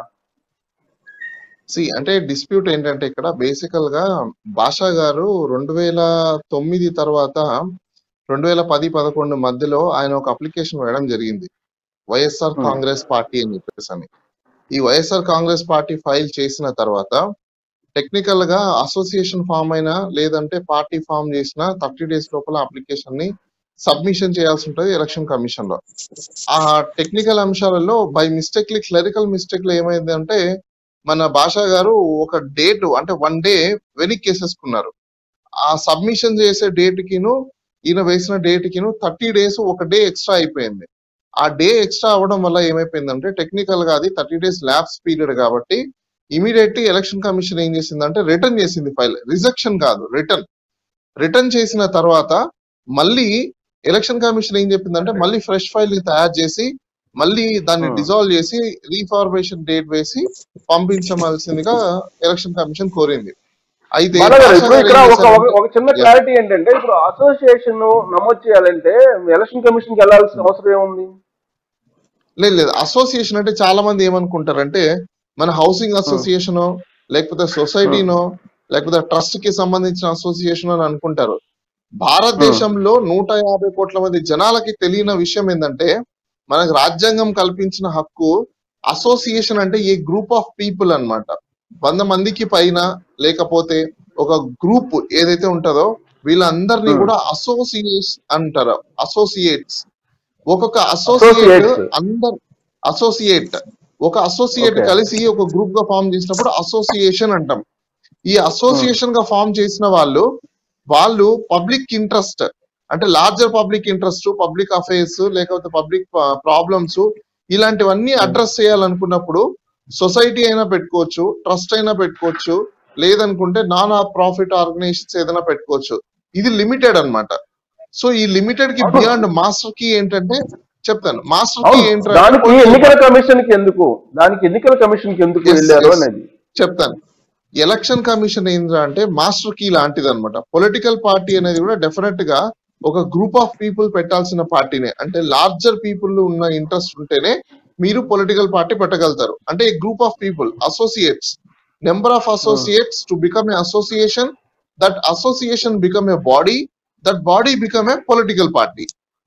సి అంటే డిస్ప్యూట్ ఏంటంటే ఇక్కడ బేసికల్ గా భాషా గారు రెండు వేల తొమ్మిది తర్వాత రెండు వేల పది పదకొండు మధ్యలో ఆయన ఒక అప్లికేషన్ వేయడం జరిగింది వైఎస్ఆర్ Hmm. కాంగ్రెస్ పార్టీ అని చెప్పేసి అని ఈ వైఎస్ఆర్ కాంగ్రెస్ పార్టీ ఫైల్ చేసిన తర్వాత టెక్నికల్ గా అసోసియేషన్ ఫామ్ అయినా లేదంటే పార్టీ ఫామ్ చేసిన థర్టీ డేస్ లోపల అప్లికేషన్ ని సబ్మిషన్ చేయాల్సి ఉంటుంది ఎలక్షన్ కమిషన్ లో ఆ టెక్నికల్ అంశాలలో బై మిస్టేక్లీ క్లరికల్ మిస్టేక్ లో ఏమైందంటే మన భాషా గారు ఒక డేట్ అంటే వన్ డే వెనక్కి వేసేసుకున్నారు ఆ సబ్మిషన్ చేసే డేట్ కిను ఈయన వేసిన డేట్ కిను థర్టీ డేస్ ఒక డే ఎక్స్ట్రా అయిపోయింది ఆ డే ఎక్స్ట్రా అవ్వడం వల్ల ఏమైపోయిందంటే టెక్నికల్ గా అది థర్టీ డేస్ ల్యాబ్స్ పీరియడ్ కాబట్టి ఇమీడియట్ ఎలక్షన్ కమిషన్ ఏం చేసిందంటే రిటర్న్ చేసింది ఫైల్ రిజెక్షన్ కాదు రిటర్న్ రిటర్న్ చేసిన తర్వాత మళ్ళీ ఎలక్షన్ కమిషన్ ఏం చెప్పిందంటే మళ్ళీ ఫ్రెష్ ఫైల్ తయారు చేసి మళ్ళీ దాన్ని Hmm. డిజాల్వ్ చేసి రీఫార్మేషన్ డేట్ వేసి పంపించవలసిందిగా ఎలక్షన్ కమిషన్ కోరింది అయితే బాలా గారు, భాషా ఇప్పుడు గారు ఇక్కడ ఏం ఒక ఒక- చేశారంటే- ఒక చిన్న Yeah. క్లారిటీ ఏంటంటే ఇప్పుడు అసోసియేషన్ నమోదు చేయాలంటే ఎలక్షన్ కమిషన్ కి వెళ్ళాల్సిన అవసరం ఏముంది లేదు లేదు అసోసియేషన్ అంటే చాలా మంది ఏమనుకుంటారంటే మన హౌసింగ్ అసోసియేషన్ లేకపోతే సొసైటీనో లేకపోతే ట్రస్ట్ కి సంబంధించిన అసోసియేషన్ అని అనుకుంటారు భారతదేశంలో నూట యాభై కోట్ల మంది జనాలకి తెలియని విషయం ఏంటంటే మనకు రాజ్యాంగం కల్పించిన హక్కు అసోసియేషన్ అంటే ఏ గ్రూప్ ఆఫ్ పీపుల్ అన్నమాట వంద మందికి పైన లేకపోతే ఒక గ్రూప్ ఏదైతే ఉంటుందో వీళ్ళందరినీ Hmm. కూడా అసోసియేట్స్ అంటారు అసోసియేట్స్ ఒక్కొక్క అసోసియేట్ Associates. అందరు అసోసియేట్ ఒక అసోసియేట్ Okay. కలిసి ఒక గ్రూప్ గా ఫామ్ చేసినప్పుడు అసోసియేషన్ అంటాం ఈ అసోసియేషన్ గా ఫామ్ చేసిన వాళ్ళు వాళ్ళు పబ్లిక్ ఇంట్రెస్ట్ అంటే larger public interest public affairs లేకపోతే పబ్లిక్ ప్రాబ్లమ్స్ ఇలాంటివన్నీ అడ్రస్ చేయాలనుకున్నప్పుడు సొసైటీ అయినా పెట్టుకోవచ్చు ట్రస్ట్ అయినా పెట్టుకోవచ్చు లేదనుకుంటే నాన్ ప్రాఫిట్ ఆర్గనైజేషన్స్ ఏదైనా పెట్టుకోవచ్చు ఇది లిమిటెడ్ అన్నమాట సో ఈ లిమిటెడ్ కి అవును. బియాండ్ మాస్టర్ కి ఏంటంటే చెప్తాను మాస్టర్ కి అవును ఏంటంటే దానికి ఎన్నికల కమిషన్ కి ఎందుకు దానికి ఎన్నికల కమిషన్ కి ఎందుకు Yes, వెళ్ళారు yes. అనేది చెప్తాను ఎలక్షన్ కమిషన్ ఏంద్రా అంటే మాస్టర్ కీ లాంటిది అనమాట పొలిటికల్ పార్టీ అనేది కూడా డెఫినెట్ గా ఒక గ్రూప్ ఆఫ్ పీపుల్ పెట్టాల్సిన పార్టీనే అంటే లార్జర్ పీపుల్ ఉన్న ఇంట్రెస్ట్ ఉంటేనే మీరు పొలిటికల్ పార్టీ పెట్టగలుగుతారు అంటే group of people associates number of associates to become a association that association become a body that body become a political party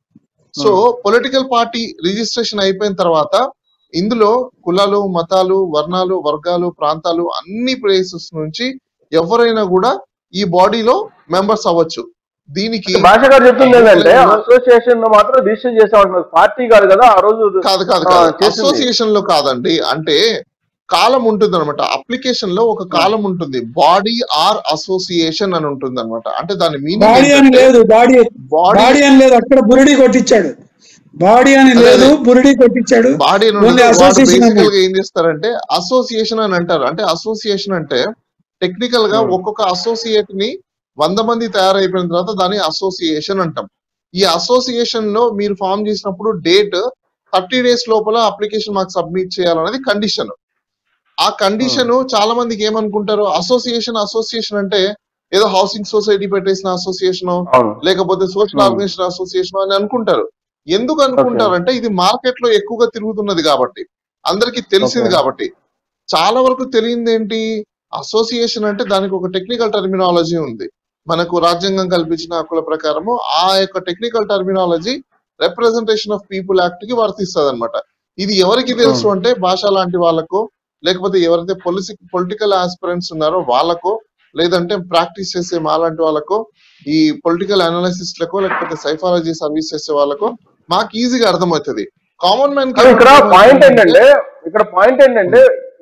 so political party registration అయిపోయిన తర్వాత ఇందులో కులాలు మతాలు వర్ణాలు వర్గాలు ప్రాంతాలు అన్ని ప్లేసెస్ నుంచి ఎవరైనా కూడా ఈ బాడీలో మెంబర్స్ అవ్వచ్చు దీనికి భాష గారు చెప్తుంది ఏంటంటే అసోసియేషన్ లో మాత్రం రిజిస్టర్ చేసా ఉంటున్నారు పార్టీ కాదు కదా ఆ రోజు కాదు కాదు ఆ, కాదు చేసింది. అసోసియేషన్ లో కాదండి అంటే కాలం ఉంటుంది అనమాట అప్లికేషన్ లో ఒక కాలం ఉంటుంది బాడీ ఆర్ అసోసియేషన్ అని ఉంటుంది అనమాట అంటే దాని బాడీ అని మీనింగ్ లేదు బాడీ బాడీ బాడీ అని లేదు అక్కడ బురిడి కొట్టించాడు బాడీ అని అదే, లేదు అదే. బురిడి కొట్టించాడు బాడీ ఓన్లీ అసోసియేషన్ బేసికల్ గా ఏం చేస్తారంటే అసోసియేషన్ అని అంటారు అంటే అసోసియేషన్ అంటే టెక్నికల్ గా Hmm. ఒక్కొక్క అసోసియేట్ ని వంద మంది తయారైపోయిన తర్వాత దాన్ని అసోసియేషన్ అంటాం ఈ అసోసియేషన్ లో మీరు ఫామ్ చేసినప్పుడు డేట్ థర్టీ డేస్ లోపల అప్లికేషన్ మాకు సబ్మిట్ చేయాలనేది కండిషన్ ఆ కండిషన్ చాలా మందికి ఏమనుకుంటారు అసోసియేషన్ అసోసియేషన్ అంటే ఏదో హౌసింగ్ సొసైటీ పెట్టేసిన అసోసియేషన్ అవును లేకపోతే సోషల్ Hmm. ఆర్గనైజేషన్ అసోసియేషన్ అని అనుకుంటారు ఎందుకు అనుకుంటారంటే ఇది మార్కెట్ లో ఎక్కువగా తిరుగుతున్నది కాబట్టి అందరికి తెలిసింది Okay. కాబట్టి చాలా వరకు తెలియంది ఏంటి అసోసియేషన్ అంటే దానికి ఒక టెక్నికల్ టర్మినాలజీ ఉంది మనకు రాజ్యాంగం కల్పించిన హక్కుల ప్రకారము ఆ యొక్క technical terminology representation of people act కి వర్తిస్తుంది అనమాట ఇది ఎవరికి తెలుసు అంటే భాష లాంటి వాళ్ళకు లేకపోతే ఎవరైతే పొలిసి పొలిటికల్ ఆస్పిరెంట్స్ ఉన్నారో వాళ్ళకో లేదంటే ప్రాక్టీస్ చేసే మాలాంటి వాళ్ళకో ఈ పొలిటికల్ అనాలిసిస్ట్లకో లేకపోతే సైఫాలజీ సర్వీస్ చేసే వాళ్ళకో మాకు ఈజీగా అర్థమవుతుంది కామన్ మ్యాన్ కానీ ఇక్కడ పాయింట్ ఏంటంటే ఇక్కడ పాయింట్ ఏంటంటే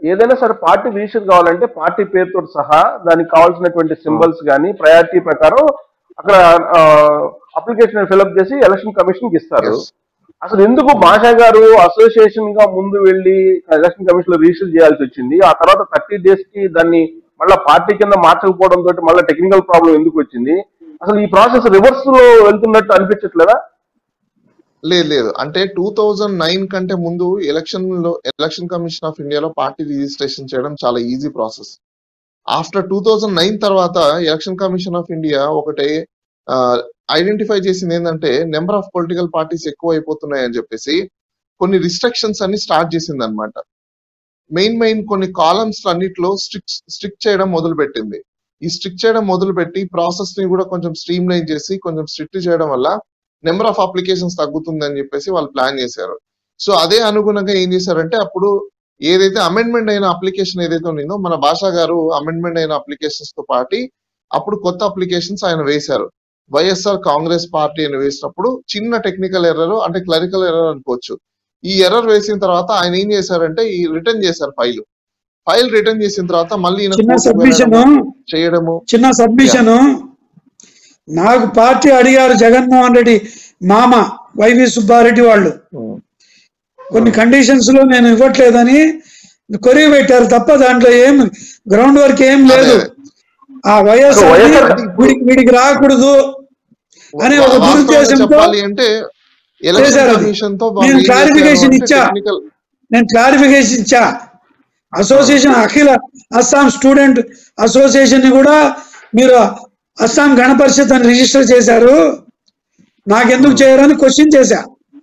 ఏదైనా సరే పార్టీ రిజిస్టర్ కావాలంటే పార్టీ పేరుతో సహా దానికి కావాల్సినటువంటి సింబల్స్ కానీ ప్రయారిటీ ప్రకారం అక్కడ అప్లికేషన్ ఫిల్అప్ చేసి ఎలక్షన్ కమిషన్ కి ఇస్తారు Yes. అసలు ఎందుకు భాషా గారు అసోసియేషన్ గా ముందు వెళ్ళి ఎలక్షన్ కమిషన్ లో రిజిస్టర్ చేయాల్సి వచ్చింది ఆ తర్వాత థర్టీ డేస్ కి దాన్ని మళ్ళీ పార్టీ కింద మార్చకపోవడం తోటి మళ్ళీ టెక్నికల్ ప్రాబ్లం ఎందుకు వచ్చింది అసలు ఈ ప్రాసెస్ రివర్స్ లో వెళ్తున్నట్టు అనిపించట్లేదా లేదు లేదు అంటే టూ థౌజండ్ నైన్ కంటే ముందు ఎలక్షన్ లో ఎలక్షన్ కమిషన్ ఆఫ్ ఇండియాలో పార్టీ రిజిస్ట్రేషన్ చేయడం చాలా easy process after two thousand nine తర్వాత ఎలక్షన్ కమిషన్ ఆఫ్ ఇండియా ఒకటే ఐడెంటిఫై చేసింది ఏంటంటే నెంబర్ ఆఫ్ పొలిటికల్ పార్టీస్ ఎక్కువ అయిపోతున్నాయి అని చెప్పేసి కొన్ని రిస్ట్రిక్షన్స్ అన్ని స్టార్ట్ చేసింది అనమాట మెయిన్ మెయిన్ కొన్ని కాలమ్స్ అన్నిట్లో స్ట్రిక్ట్ స్ట్రిక్ట్ చేయడం మొదలు పెట్టింది ఈ స్ట్రిక్ట్ చేయడం మొదలు పెట్టి ప్రాసెస్ ని కూడా కొంచెం స్ట్రీమ్ లైన్ చేసి కొంచెం స్ట్రిక్ట్ చేయడం వల్ల నెంబర్ ఆఫ్ అప్లికేషన్స్ తగ్గుతుంది అని చెప్పేసి వాళ్ళు ప్లాన్ చేశారు సో అదే అనుగుణంగా ఏం చేశారంటే అప్పుడు ఏదైతే అమెండ్మెంట్ అయిన అప్లికేషన్ ఏదైతే ఉండిందో మన భాషా గారు అమెండ్మెంట్ అయిన అప్లికేషన్స్ తో పాటి అప్పుడు కొత్త అప్లికేషన్స్ ఆయన వేశారు వైఎస్ఆర్ కాంగ్రెస్ పార్టీ అని వేసినప్పుడు చిన్న టెక్నికల్ ఎర్రర్ అంటే క్లరికల్ ఎర్రర్ అనుకోవచ్చు ఈ ఎర్రర్ వేసిన తర్వాత ఆయన ఏం చేశారంటే ఈ రిటర్న్ చేశారు ఫైల్ ఫైల్ రిటర్న్ చేసిన తర్వాత మళ్ళీ ఈయన చిన్న కోర్టుకు సబ్మిషన్ వెళ్ళడము, చేయడము చిన్న సబ్మిషన్ నాకు పార్టీ అడిగారు జగన్మోహన్ రెడ్డి మామ వైవి సుబ్బారెడ్డి వాళ్ళు కొన్ని కండిషన్స్ లో నేను ఇవ్వట్లేదని కొరివి పెట్టారు తప్ప దాంట్లో ఏం గ్రౌండ్ వర్క్ ఏం లేదు అదే. ఆ వైఎస్ఆర్ వైఎస్ఆర్ వీడికి వీడికి రాకూడదు అనే ఒక వాస్తవంగా దురుద్దేశంతో చెప్పాలి అంటే ఎలక్షన్ చేశారు అది. కమిషన్ తో నేను clarification ఇచ్చా. టెక్నికల్ నేను క్లారిఫికేషన్ ఇచ్చా association Akhila Assam student association ని కూడా మీరు అస్సాం గణ పరిషత్ అని రిజిస్టర్ చేశారు నాకెందుకు చేయరని క్వశ్చన్ చేశా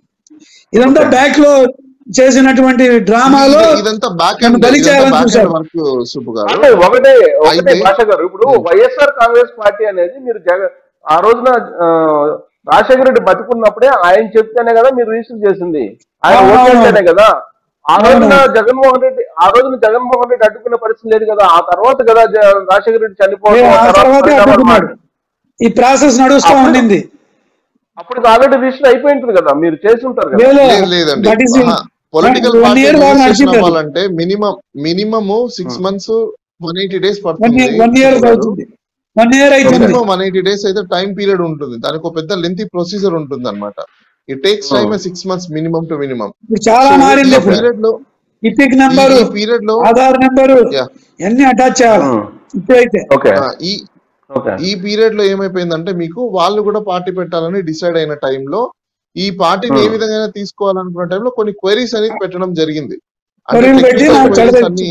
ఇదంతా బ్యాక్ లో చేసినటువంటి డ్రామాలో ఇదంతా బ్యాక్ నన్ను అండ్ బలి చేయాలని బ్యాక్ చూశారు. వర్క్ సుబ్బు గారు అంటే ఒకటే ఒకటే అయితే- భాష గారు ఇప్పుడు వైఎస్ఆర్ కాంగ్రెస్ పార్టీ అనేది మీరు జగ ఆ రోజున ఆ, రాజశేఖర రెడ్డి బతుకున్నప్పుడే ఆయన చెప్తేనే కదా మీరు రిజిస్టర్ చేసింది ఆయన అవును, ఓకే అవును. అంటేనే కదా ఆ రోజున అవును. జగన్మోహన్ రెడ్డి ఆ రోజున జగన్మోహన్ రెడ్డి అడ్డుకునే పరిస్థితి లేదు కదా ఆ తర్వాత కదా జ- రాజశేఖర రెడ్డి చనిపోవడం ఆ ఆ తర్వాత తర్వాతే పరిణామాలు అడ్డుకున్నాడు ఈ ప్రాసెస్ నడుస్తా అప్పుడు- ఉండింది అప్పుడు ఆల్రెడీ రిజిస్టర్ అయిపోయి ఉంటుంది కదా మీరు చేసి ఉంటారు కదా లేదు లేదు లేదండి that is political one party year బాగా రిజిస్ట్రేషన్ నడిచింది అది. అవ్వాలంటే minimum minimum six months one eighty days one పడుతుంది ఇయర్ వన్ ఇయర్ సుబ్బు గారు. అవుతుంది వన్ ఇయర్ అవుతుంది మినిమం వన్ ఎయిటీ డేస్ అయితే టైం పీరియడ్ ఉంటుంది దానికి ఒక పెద్ద లెంతీ ప్రొసీజర్ ఉంటుంది అనమాట it takes Hmm. Time six months minimum to minimum ఇప్పుడు చాలా మారింది ఇప్పుడు పీరియడ్ లో ఇపిక్ నెంబరు ఈ పీరియడ్ లో ఆధార్ నెంబరు Yeah. అన్ని అటాచ్ చేయాలి Hmm. ఇప్పుడైతే ఓకే ఆ, ఈ ఓకే ఈ పీరియడ్ లో ఏమైపోయిందంటే మీకు వాళ్ళు కూడా పార్టీ పెట్టాలని డిసైడ్ అయిన టైంలో ఈ పార్టీని ఏ Hmm. విధంగా తీసుకోవాలనుకున్న టైంలో కొన్ని క్వైరీస్ అనేది పెట్టడం జరిగింది Queries పెట్టి technical నాకు queries చదివించు. అన్ని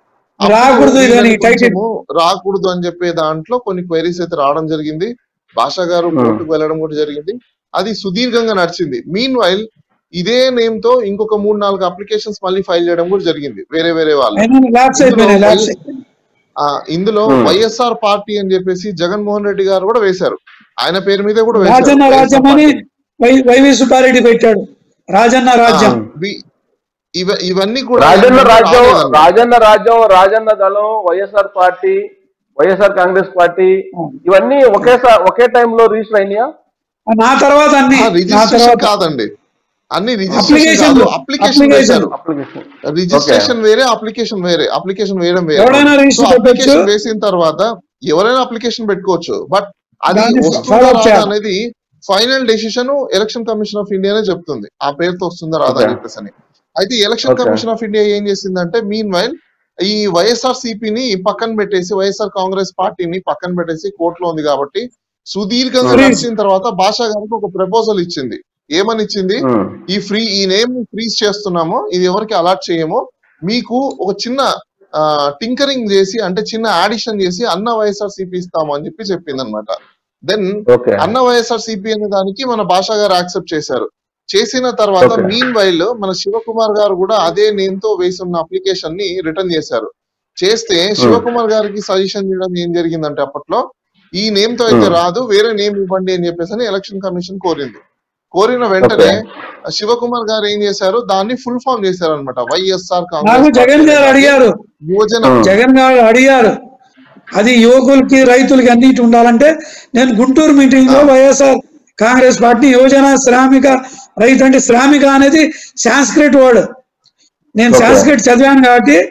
రాకూడదు అప్పుడు ఇదని వీళ్ళని టైటిల్. కొంచెము రాకూడదు అని చెప్పే దాంట్లో కొన్ని క్వైరీస్ అయితే రావడం జరిగింది భాషా గారు Hmm. కోర్టుకు వెళ్ళడం కూడా జరిగింది అది సుదీర్ఘంగా నడిచింది మీన్ వైల్ ఇదే నేమ్ తో ఇంకొక మూడు నాలుగు అప్లికేషన్స్ మళ్ళీ ఫైల్ చేయడం కూడా జరిగింది వేరే వేరే వాళ్ళు అయినా ల్యాబ్స్ అయిపోయినాయి ల్యాబ్స్ ఇందులో ఆ, ఇందులో Hmm. వైఎస్ఆర్ పార్టీ అని చెప్పేసి జగన్మోహన్ రెడ్డి గారు కూడా వేశారు ఆయన పేరు మీద కూడా వేశారు రాజన్న వైఎస్ఆర్ రాజ్యం అని పార్టీని. వై- వైవి సుబ్బారెడ్డి పెట్టాడు రాజన్న రాజ్యం ఆ, వి- ఇవ- ఇవన్నీ కూడా రాజన్న ఏంటంటే రాజ్యం రాలేదండి. Rajanna Rajyam Rajanna Dalam YSR party YSR Congress party ఇవన్నీ ఒకేసారి ఒకే టైంలో రిజిస్టర్ అయినాయా నా తర్వాత అన్ని ఆ, నా రిజిస్ట్రేషన్ తర్వాత కాదండి అన్ని అప్లికేషన్ రిజిస్ట్రేషన్ కాదు అప్లికేషన్ అప్లికేషన్. వేశారు అప్లికేషన్ రిజిస్ట్రేషన్ వేరే అప్లికేషన్ వేరే అప్లికేషన్ వేయడం వేరే ఎవడైనా register సో అప్లికేషన్ పెట్టొచ్చు. వేసిన తర్వాత ఎవరైనా అప్లికేషన్ పెట్టుకోవచ్చు బట్ అది దాన్ని వస్తుందా follow రాదా చేయాలి. అనేది final decision election commission of ఇండియానే చెప్తుంది ఆ పేరుతో వస్తుందా రాదా అని Okay. చెప్పేసి అని అయితే election Okay. Commission of India ఏం చేసిందంటే మీన్ వైల్ ఈ వైఎస్ఆర్ సిపిని పక్కన పెట్టేసి వైఎస్ఆర్ కాంగ్రెస్ పార్టీని పక్కన పెట్టేసి కోర్టులో ఉంది కాబట్టి సుదీర్ఘంగా Freeze. నడిచిన తర్వాత భాషా గారికి ఒక ప్రపోజల్ ఇచ్చింది ఏమని ఇచ్చింది ఉమ్. ఈ ఫ్రీ ఈ నేమ్ ఫ్రీజ్ చేస్తున్నాము ఇది ఎవరికి అలాట్ చేయము మీకు ఒక చిన్న టింకరింగ్ చేసి అంటే చిన్న ఆడిషన్ చేసి అన్న వైఎస్ఆర్ సిపి ఇస్తాము అని చెప్పి చెప్పింది అనమాట దెన్ ఓకే అన్న వైఎస్ఆర్ సిపి అనే దానికి మన భాష గారు యాక్సెప్ట్ చేశారు చేసిన తర్వాత Okay. మీన్ వైల్ మన శివకుమార్ గారు కూడా అదే నేమ్ తో వేసి ఉన్న అప్లికేషన్ ని రిటర్న్ చేశారు చేస్తే శివకుమార్ గారికి సజెషన్ చేయడం ఏం జరిగిందంటే అప్పట్లో ఈ నేమ్ తో అయితే Hmm. రాదు వేరే నేమ్ ఇవ్వండి అని చెప్పేసి అని ఎలక్షన్ కమిషన్ కోరింది కోరిన వెంటనే శివకుమార్ గారు ఏం చేశారు దాన్ని ఫుల్ ఫామ్ చేశారు అనమాట వైఎస్ఆర్ నాకు జగన్ గారు అడిగారు యువజన Hmm. జగన్ గారు అడిగారు అది యువకులకి రైతులకి అన్నిటి ఉండాలంటే నేను గుంటూరు మీటింగ్ లో వైఎస్ఆర్ కాంగ్రెస్ పార్టీ యువజన శ్రామిక రైతు అంటే శ్రామిక అనేది సాంస్క్రిట్ వర్డ్ నేను Okay. సాంస్క్రిట్ చదివాను కాబట్టి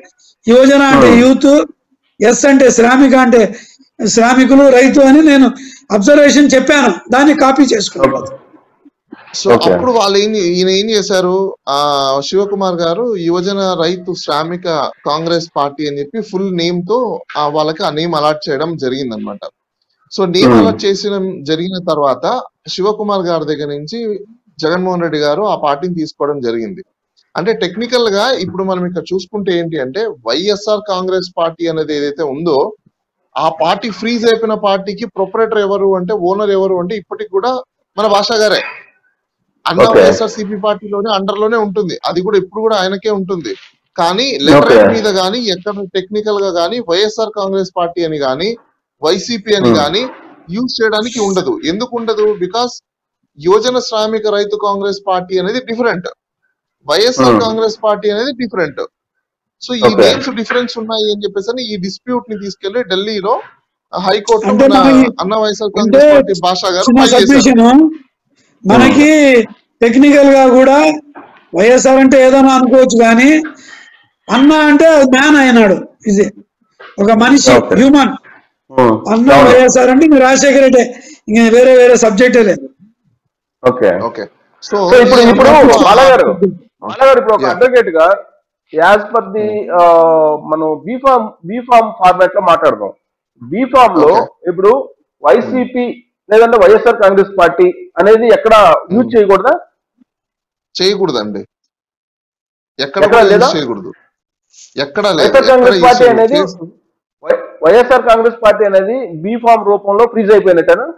యువజన అంటే యూత్ ఎస్ అంటే శ్రామిక అంటే శ్రామికులు రైతు అని నేను అబ్జర్వేషన్ చెప్పాను దాన్ని కాపీ చేసుకున్నాను సో Okay. అప్పుడు వాళ్ళు ఏం ఈయన ఏం చేశారు ఆ శివకుమార్ గారు యువజన రైతు శ్రామిక కాంగ్రెస్ పార్టీ అని చెప్పి ఫుల్ నేమ్ తో ఆ వాళ్ళకి ఆ నేమ్ అలాట్ చేయడం జరిగింది అనమాట సో నేమ్ Hmm. అలాట్ చేసిన జరిగిన తర్వాత శివకుమార్ గారి దగ్గర నుంచి జగన్మోహన్ రెడ్డి గారు ఆ పార్టీని తీసుకోవడం జరిగింది అంటే టెక్నికల్ గా ఇప్పుడు మనం ఇక్కడ చూసుకుంటే ఏంటి అంటే వైఎస్ఆర్ కాంగ్రెస్ పార్టీ అనేది ఏదైతే ఉందో ఆ పార్టీ ఫ్రీజ్ అయిపోయిన పార్టీకి ప్రొపరేటర్ ఎవరు అంటే ఓనర్ ఎవరు అంటే ఇప్పటికి కూడా మన భాష గారే అన్న Okay. వైఎస్ఆర్ సిపి పార్టీలోనే అండర్ లోనే ఉంటుంది అది కూడా ఇప్పుడు కూడా ఆయనకే ఉంటుంది కానీ లెటర్ Okay. మీద గానీ ఎక్కడ టెక్నికల్ గా గానీ వైఎస్ఆర్ కాంగ్రెస్ పార్టీ అని గానీ వైసీపీ అని Hmm. గానీ యూజ్ చేయడానికి ఉండదు ఎందుకు ఉండదు because Yuvajana Sramika Rythu Congress party అనేది different YSR Hmm. Congress party అనేది డిఫరెంట్ సో ఈ Okay. నేమ్స్ డిఫరెన్స్ ఉన్నాయి అని చెప్పేసి అని ఈ డిస్ప్యూట్ ని తీసుకెళ్లి ఢిల్లీలో హైకోర్టు అంటే మనకి- అన్న వైఎస్ఆర్ అంటే కాంగ్రెస్ పార్టీ భాషా గారు చిన్న ఫైల్ చేశారు సబ్మిషన్ మనకి టెక్నికల్ గా కూడా వైఎస్ఆర్ అంటే ఏదైనా అనుకోవచ్చు కానీ అన్న అంటే మ్యాన్ అయినాడు ఇది ఒక మనిషి Okay. హ్యూమన్ ఉమ్, అన్న అవును. వైఎస్ఆర్ అంటే మీరు రాజశేఖర రెడ్డి ఇంక వేరే వేరే సబ్జెక్టే లేదు ఓకే ఓకే సో సో ఇప్పుడు ఇప్పుడు ఈ- బాలగారు బాలగారు ఇప్పుడు ఒక Yeah. అడ్వకేట్ గా యాజ్ పర్ ది మనం బీఫామ్ బీఫామ్ ఫార్మాట్ లో మాట్లాడదాం బీఫామ్ లో Okay. ఇప్పుడు వైసీపీ లేదంటే వైఎస్ఆర్ కాంగ్రెస్ పార్టీ అనేది ఎక్కడ యూజ్ చేయకూడదా చేయకూడదండి ఎక్కడ ఎక్కడ కూడా లేదా? యూజ్ చేయకూడదు ఎక్కడ లేదు వైఎస్ఆర్ ఎక్కడ కాంగ్రెస్ యూజ్ పార్టీ చేయకూడదు. అనేది చేసి- వై- వైఎస్ఆర్ కాంగ్రెస్ పార్టీ అనేది బీఫామ్ రూపంలో ఫ్రీజ్ అయిపోయినట్టేనా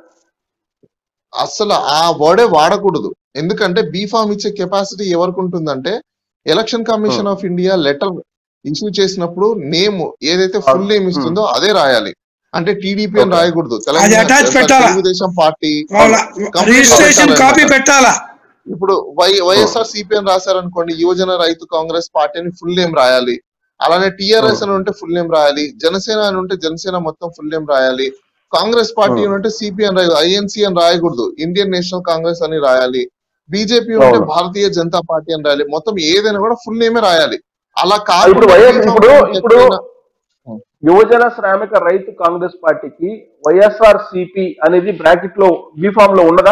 అసలు ఆ వర్డే వాడకూడదు ఎందుకంటే బీఫామ్ ఇచ్చే కెపాసిటీ ఎవరికి ఉంటుందంటే election commission of India letter issue చేసినప్పుడు నేమ్ ఏదైతే ఫుల్ నేమ్ ఇస్తుందో అదే రాయాలి అంటే టీడీపీ అని Okay. రాయకూడదు అది attach పెట్టాలా? తెలుగుదేశం పార్టీ వాళ్ళ Complete రిజిస్ట్రేషన్ పెట్టాలి కాపీ అన్నమాట. పెట్టాలా ఇప్పుడు వై వైఎస్ఆర్ సిపిఎం రాశారనుకోండి యువజన రైతు కాంగ్రెస్ పార్టీ అని ఫుల్ నేమ్ రాయాలి అలానే టిఆర్ఎస్ అని ఉంటే ఫుల్ నేమ్ రాయాలి జనసేన అని ఉంటే జనసేన మొత్తం ఫుల్ నేమ్ రాయాలి కాంగ్రెస్ పార్టీ అని ఉంటే సిపిఎం రాయ ఐఎన్సి అని రాయకూడదు ఇండియన్ నేషనల్ కాంగ్రెస్ అని రాయాలి బీజేపీ ఉంటే అవును. భారతీయ జనతా పార్టీ అని రాయాలి మొత్తం ఏదైనా కూడా ఫుల్ నేమే రాయాలి అలా ఇప్పుడు కాకుండా వైఎస్ బీఫామ్ ఇప్పుడు లో ఇప్పుడు ఎక్కడైనా- యువజన శ్రామిక రైతు కాంగ్రెస్ పార్టీకి వైఎస్ఆర్ సిపి అనేది బ్రాకెట్ లో బీఫామ్ లో ఉండదా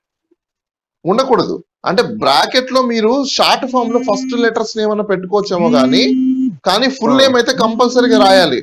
ఉండకూడదు అంటే బ్రాకెట్ లో మీరు షార్ట్ ఫామ్ లో ఫస్ట్ లెటర్స్ ఏమైనా పెట్టుకోవచ్చేమో కానీ కానీ ఫుల్ నేమ్ అయితే కంపల్సరీగా రాయాలి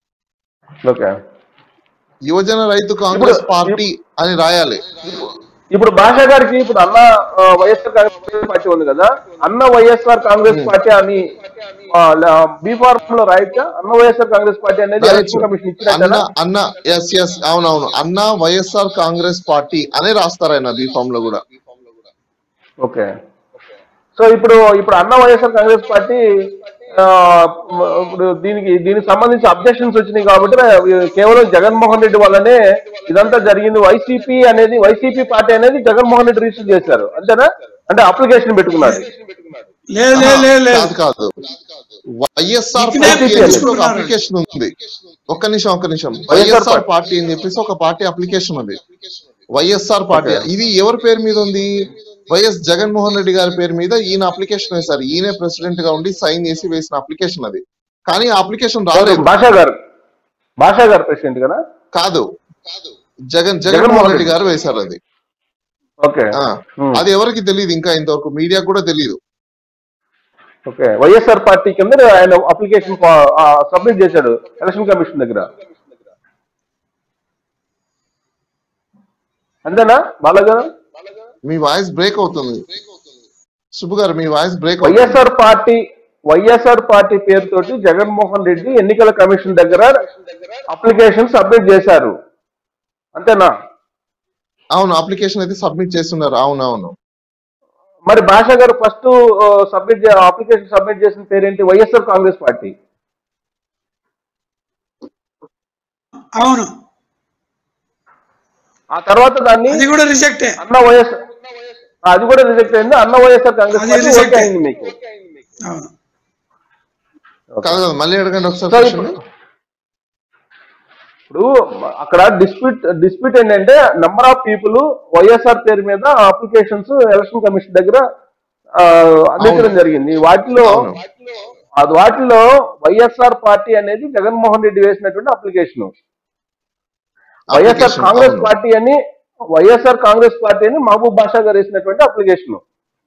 ఓకే యువజన రైతు కాంగ్రెస్ ఇప్పుడు- పార్టీ అని రాయాలి ఇప్పుడు భాషా గారికి ఇప్పుడు అన్న ఆ, వైఎస్ఆర్ కాంగ్రెస్ పార్టీ ఉంది కదా అన్న వైఎస్ఆర్ కాంగ్రెస్ పార్టీ అని బీఫార్మ్ లో రాయచ్చా అన్న వైఎస్ఆర్ కాంగ్రెస్ పార్టీ అనేది రాయొచ్చు. ఎలక్షన్ కమిషన్ అన్న ఇచ్చినట్టేనా అన్న ఎస్ ఎస్ అవునవును అన్న వైఎస్ఆర్ కాంగ్రెస్ పార్టీ అనే రాస్తారు ఆయన బీఫామ్ లో కూడా ఓకే సో ఇప్పుడు ఇప్పుడు అన్న వైఎస్ఆర్ కాంగ్రెస్ పార్టీ ఆ, ఇప్పుడు దీనికి దీనికి సంబంధించి అబ్జెక్షన్స్ వచ్చినాయి కాబట్టి కేవలం జగన్మోహన్ రెడ్డి వల్లనే ఇదంతా జరిగింది వైసీపీ అనేది వైసీపీ పార్టీ అనేది జగన్మోహన్ రెడ్డి రిజిస్టర్ చేశారు అంతేనా అంటే అప్లికేషన్ పెట్టుకున్నారు లేదు లేదు లేదు లేదు కాదు కాదు వైఎస్ఆర్ ఇక్కడే పార్టీ అని చెప్పి ఒక తీసుకున్నారు. అప్లికేషన్ ఉంది ఒక్క నిమిషం ఒక్క నిమిషం వైఎస్ఆర్ వైఎస్ఆర్ పార్టీ అని చెప్పేసి ఒక పార్టీ అప్లికేషన్ ఉంది వైఎస్ఆర్ పార్టీ Okay. ఇది ఎవరి పేరు మీద ఉంది వైఎస్ జగన్మోహన్ రెడ్డి గారి పేరు మీద ఈయన అప్లికేషన్ వేశారు ఈయనే ప్రెసిడెంట్ గా ఉండి సైన్ చేసి వేసిన అప్లికేషన్ అది కానీ ఆ అప్లికేషన్ రాలేదు భాషా గారు భాషా గారు ప్రెసిడెంట్ కదా కాదు జగన్ జగన్మోహన్ రెడ్డి గారు వేశారు అది ఓకే ఆ, Hmm. అది ఎవరికి తెలియదు ఇంకా ఇంతవరకు మీడియా కూడా తెలియదు ఓకే వైఎస్ఆర్ పార్టీ కింద ఆయన అప్లికేషన్ సబ్మిట్ చేశాడు ఎలక్షన్ కమిషన్ దగ్గర అంతేనా బాలగారు మీ వాయిస్ బ్రేక్ అవుతుంది సుబ్బు గారు మీ voice break YSR party YSR party పేరుతోటి జగన్మోహన్ రెడ్డి ఎన్నికల కమిషన్ దగ్గర అప్లికేషన్ సబ్మిట్ చేశారు అంతేనా అవును అప్లికేషన్ అయితే సబ్మిట్ చేస్తున్నారు అవును అవును మరి భాష గారు ఫస్ట్ సబ్మిట్ అప్లికేషన్ సబ్మిట్ చేసిన పేరేంటి వైఎస్ఆర్ కాంగ్రెస్ పార్టీ అవును ఆ తర్వాత దాన్ని అది కూడా రిజెక్టే అన్న వైఎస్ అది కూడా రిజెక్ట్ అయింది అన్న వైఎస్ఆర్ కాంగ్రెస్ అది పార్టీ reject ఓకే అయింది మీకు అవును కాదు కాదు మళ్ళీ అడగండి ఒకసారి సో question. ఇప్పుడు ఇప్పుడు అక్కడ డిస్ప్యూట్ డిస్ప్యూట్ ఏంటంటే నంబర్ ఆఫ్ పీపుల్ వైఎస్ఆర్ పేరు మీద అప్లికేషన్స్ ఎలక్షన్ కమిషన్ దగ్గర ఆ, అందించడం అవును. జరిగింది వాటిలో అవును. ఆ వాటిలో వైఎస్ఆర్ పార్టీ అనేది జగన్మోహన్ రెడ్డి వేసినటువంటి అప్లికేషన్ వైఎస్ఆర్ Application, కాంగ్రెస్ అవును. పార్టీ అని వైఎస్ఆర్ కాంగ్రెస్ పార్టీ అని మహబూబ్ బాషా గారు వేసినటువంటి అప్లికేషన్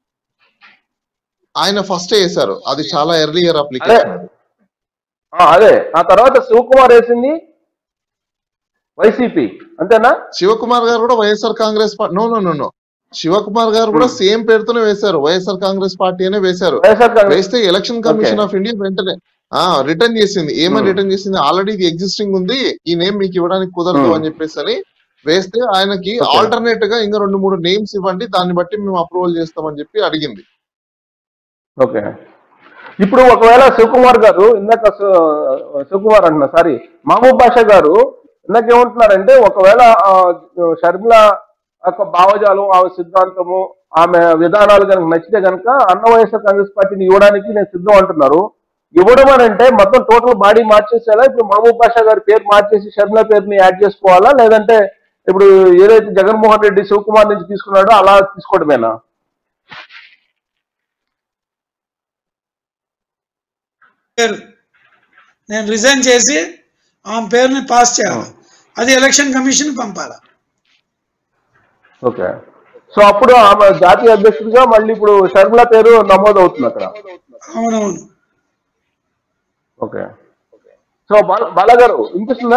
ఆయన ఫస్ట్ వేశారు అది చాలా ఎర్లియర్ అదే అప్లికేషన్ ఆ, అదే ఆ తర్వాత శివకుమార్ వేసింది వైసీపీ అంతేనా శివకుమార్ గారు కూడా YSR Congress party no no no no Shivakumar గారు కూడా సేమ్ పేరుతోనే వేశారు వైఎస్ఆర్ కాంగ్రెస్ పార్టీ అనే వేశారు వైఎస్ఆర్ కాంగ్రెస్ వేస్తే ఎలక్షన్ కమిషన్ ఆఫ్ ఇండియా వెంటనే ఆ రిటర్న్ చేసింది ఏమని Hmm. రిటర్న్ చేసింది ఆల్రెడీ ఇది ఎగ్జిస్టింగ్ ఉంది ఈ నేమ్ మీకు ఇవ్వడానికి కుదరదు Hmm. అని చెప్పేసి అని వేస్తే ఆయనకి Okay. ఆల్టర్నేట్ గా ఇంకా రెండు మూడు నేమ్స్ ఇవ్వండి దాన్ని బట్టి మేము అప్రూవల్ చేస్తామని చెప్పి అడిగింది ఓకే ఇప్పుడు ఒకవేళ శివకుమార్ గారు ఇందాక సు- శివకుమార్ అంటున్నా సారీ మహబూబ్ బాషా గారు ఇందాక ఏమంటున్నారంటే ఒకవేళ ఆ, షర్మిల యొక్క భావజాలం ఆమె సిద్ధాంతము ఆమె విధానాలు కనుక నచ్చితే కనుక అన్న వైఎస్ఆర్ కాంగ్రెస్ పార్టీని ఇవ్వడానికి నేను సిద్ధం అంటున్నారు ఇవ్వడం అని అంటే మొత్తం టోటల్ బాడీ మార్చేసేలా ఇప్పుడు మహబూబ్ బాషా గారి పేరు మార్చేసి షర్మిల పేరుని యాడ్ చేసుకోవాలా లేదంటే ఇప్పుడు ఏదైతే జగన్మోహన్ రెడ్డి శివకుమార్ నుంచి తీసుకున్నాడో అలా తీసుకోవడమేనా పేరు నేను రిజైన్ చేసి ఆమె పేరుని పాస్ చేయాలి అది ఎలక్షన్ కమిషన్ పంపాలి ఓకే సో అప్పుడు ఆమె జాతీయ అధ్యక్షుడిగా మళ్ళీ ఇప్పుడు షర్మిల పేరు నమోదు అవుతుంది అక్కడ అవునవును ఓకే సో బాల బాలగారు వినిపిస్తుందా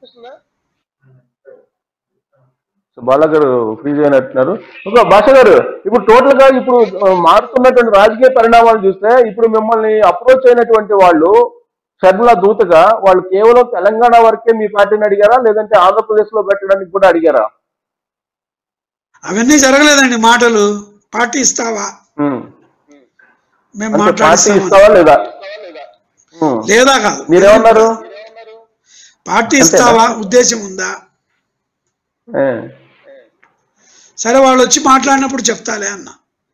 సో బాలగారు ఫ్రీజ్ అయినట్టున్నారు ఓకే భాష గారు ఇప్పుడు టోటల్ గా ఇప్పుడు ఆ, మారుతున్నటువంటి రాజకీయ పరిణామాలు చూస్తే ఇప్పుడు మిమ్మల్ని అప్రోచ్ అయినటువంటి వాళ్ళు షర్మిల దూతగా వాళ్ళు కేవలం తెలంగాణ వరకే మీ పార్టీని అడిగారా లేదంటే ఆంధ్రప్రదేశ్ లో పెట్టడానికి కూడా అడిగారా అవన్నీ జరగలేదండి మాటలు పార్టీ ఇస్తావా ఉమ్. మేము అంటే పార్టీ మాట్లాడిస్తామా ఇస్తావా లేదా ఉమ్. లేదా కాదు మీరేమన్నారు పార్టీ అంతేనా? ఇస్తావా ఉద్దేశం ఉందా ఏ. సరే వాళ్ళు వచ్చి మాట్లాడినప్పుడు చెప్తాలే అన్న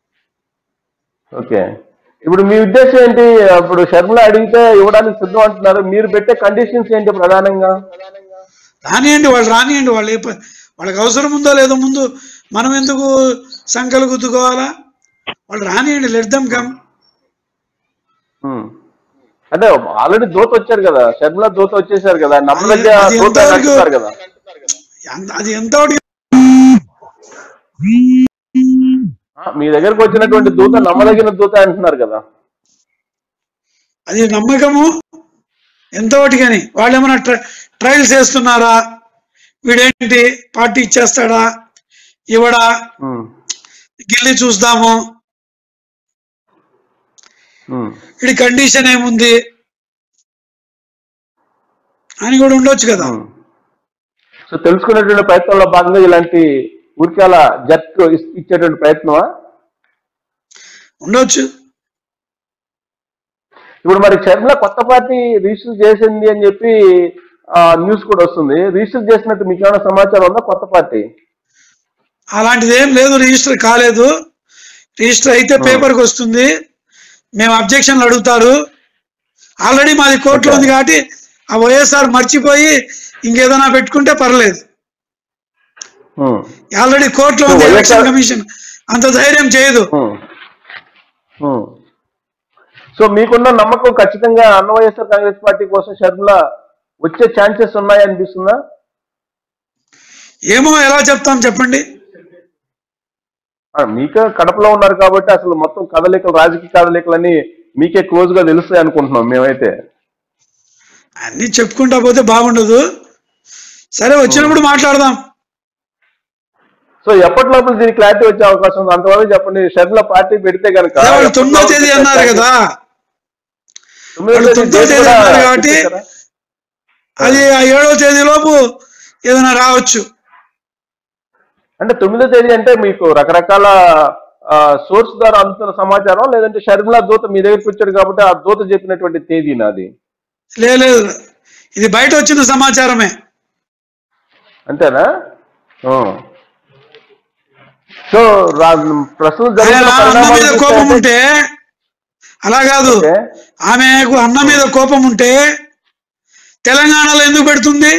ఓకే ఇప్పుడు మీ ఉద్దేశం ఏంటి అప్పుడు షర్మిల అడిగితే ఇవ్వడానికి సిద్ధం అంటున్నారు మీరు పెట్టే కండిషన్స్ ఏంటి ప్రధానంగా రానియండి వాళ్ళు రానియండి వాళ్ళు ఏ ప- వాళ్ళకి అవసరం ఉందో లేదో ముందు మనం ఎందుకు సంకలు గుద్దుకోవాలా వాళ్ళు రానియండి లెట్ దమ్ కమ్ ఉమ్. అంటే ఆల్రెడీ దూత వచ్చారు కదా షర్మిల దూత వచ్చేసారు కదా నమ్మదగ్గ అది- అది దూత ఎంతవరకు- అంటున్నారు కదా అది ఎంతవరకు ఆ, మీ దగ్గరకు వచ్చినటువంటి దూత నమ్మదగిన దూత అంటున్నారు కదా అది నమ్మకము ఎంతవరకు కానీ వాళ్ళు ఏమైనా ట్ర- ట్రయల్స్ చేస్తున్నారా వీడేంటి పార్టీ ఇచ్చేస్తాడా ఇవ్వడా ఉమ్. గిల్లి చూద్దాము ఉమ్. వీడి కండిషన్ ఏముంది అని కూడా ఉండొచ్చు కదా ఉమ్. సో తెలుసుకునేటువంటి ప్రయత్నంలో భాగంగా ఇలాంటి ఊరికాల జట్ ఇచ్చేటువంటి ప్రయత్నమా ఉండొచ్చు ఇప్పుడు మరి షర్మిల కొత్త పార్టీ రిజిస్టర్ చేసింది అని చెప్పి ఆ, న్యూస్ కూడా వస్తుంది రిజిస్టర్ చేసినట్టు మీకు ఏమైనా సమాచారం ఉందా కొత్త పార్టీ అలాంటిది ఏం లేదు రిజిస్టర్ కాలేదు రిజిస్టర్ అయితే పేపర్కి వస్తుంది మేము అబ్జెక్షన్లు అడుగుతారు ఆల్రెడీ మాది కోర్టులో ఉంది కాబట్టి ఆ వైఎస్ఆర్ మర్చిపోయి ఇంకేదైనా పెట్టుకుంటే పర్లేదు ఉమ్. ఆల్రెడీ కోర్టులో ఉంది వైఎస్ఆర్ ఎలక్షన్ కమిషన్ అంత ధైర్యం చేయదు ఉమ్. ఉమ్. సో మీకున్న నమ్మకం ఖచ్చితంగా అన్న వైఎస్ఆర్ కాంగ్రెస్ పార్టీ కోసం షర్మిల వచ్చే ఛాన్సెస్ ఉన్నాయి అనిపిస్తుందా ఏమో ఎలా చెప్తాం చెప్పండి ఆ, మీకే కడపలో ఉన్నారు కాబట్టి అసలు మొత్తం కదలికలు రాజకీయ కదలికలన్నీ మీకే క్లోజ్ గా తెలుస్తాయి అనుకుంటున్నాం మేమైతే అన్ని చెప్పుకుంటా పోతే బాగుండదు సరే వచ్చినప్పుడు మాట్లాడదాం సో ఎప్పటి లోపల దీనికి క్లారిటీ వచ్చే అవకాశం ఉంది అంతవరకు చెప్పండి షర్మిల పార్టీ పెడితే కనుక అదే వాళ్ళు ఎప్పటి తొమ్మిదో లోపల తేదీ అన్నారు clarity- కదా తొమ్మిదో వాళ్ళు తేదీ తొమ్మిదో date తేదీ కూడా అన్నారు కాబట్టి చెప్పారా? అది ఆ ఏడవ తేదీ లోపు ఏదైనా రావచ్చు అంటే తొమ్మిదో తేదీ అంటే మీకు రకరకాల సోర్స్ ద్వారా అందుతున్న సమాచారం లేదంటే షర్మిల దూత మీ దగ్గరికి వచ్చాడు కాబట్టి ఆ దూత చెప్పినటువంటి తేదీ నాది లే- లేదు ఇది బయట వచ్చిన సమాచారమే అంతేనా ఆ. సో రా- ప్రస్తుతం ఆయన జరుగుతున్న అన్న పరిణామాలు మీద చూస్తే కోపం అంటే- ఉంటే అలా కాదు ఓకే. ఆమెకు అన్న మీద కోపం ఉంటే తెలంగాణలో ఎందుకు పెడుతుంది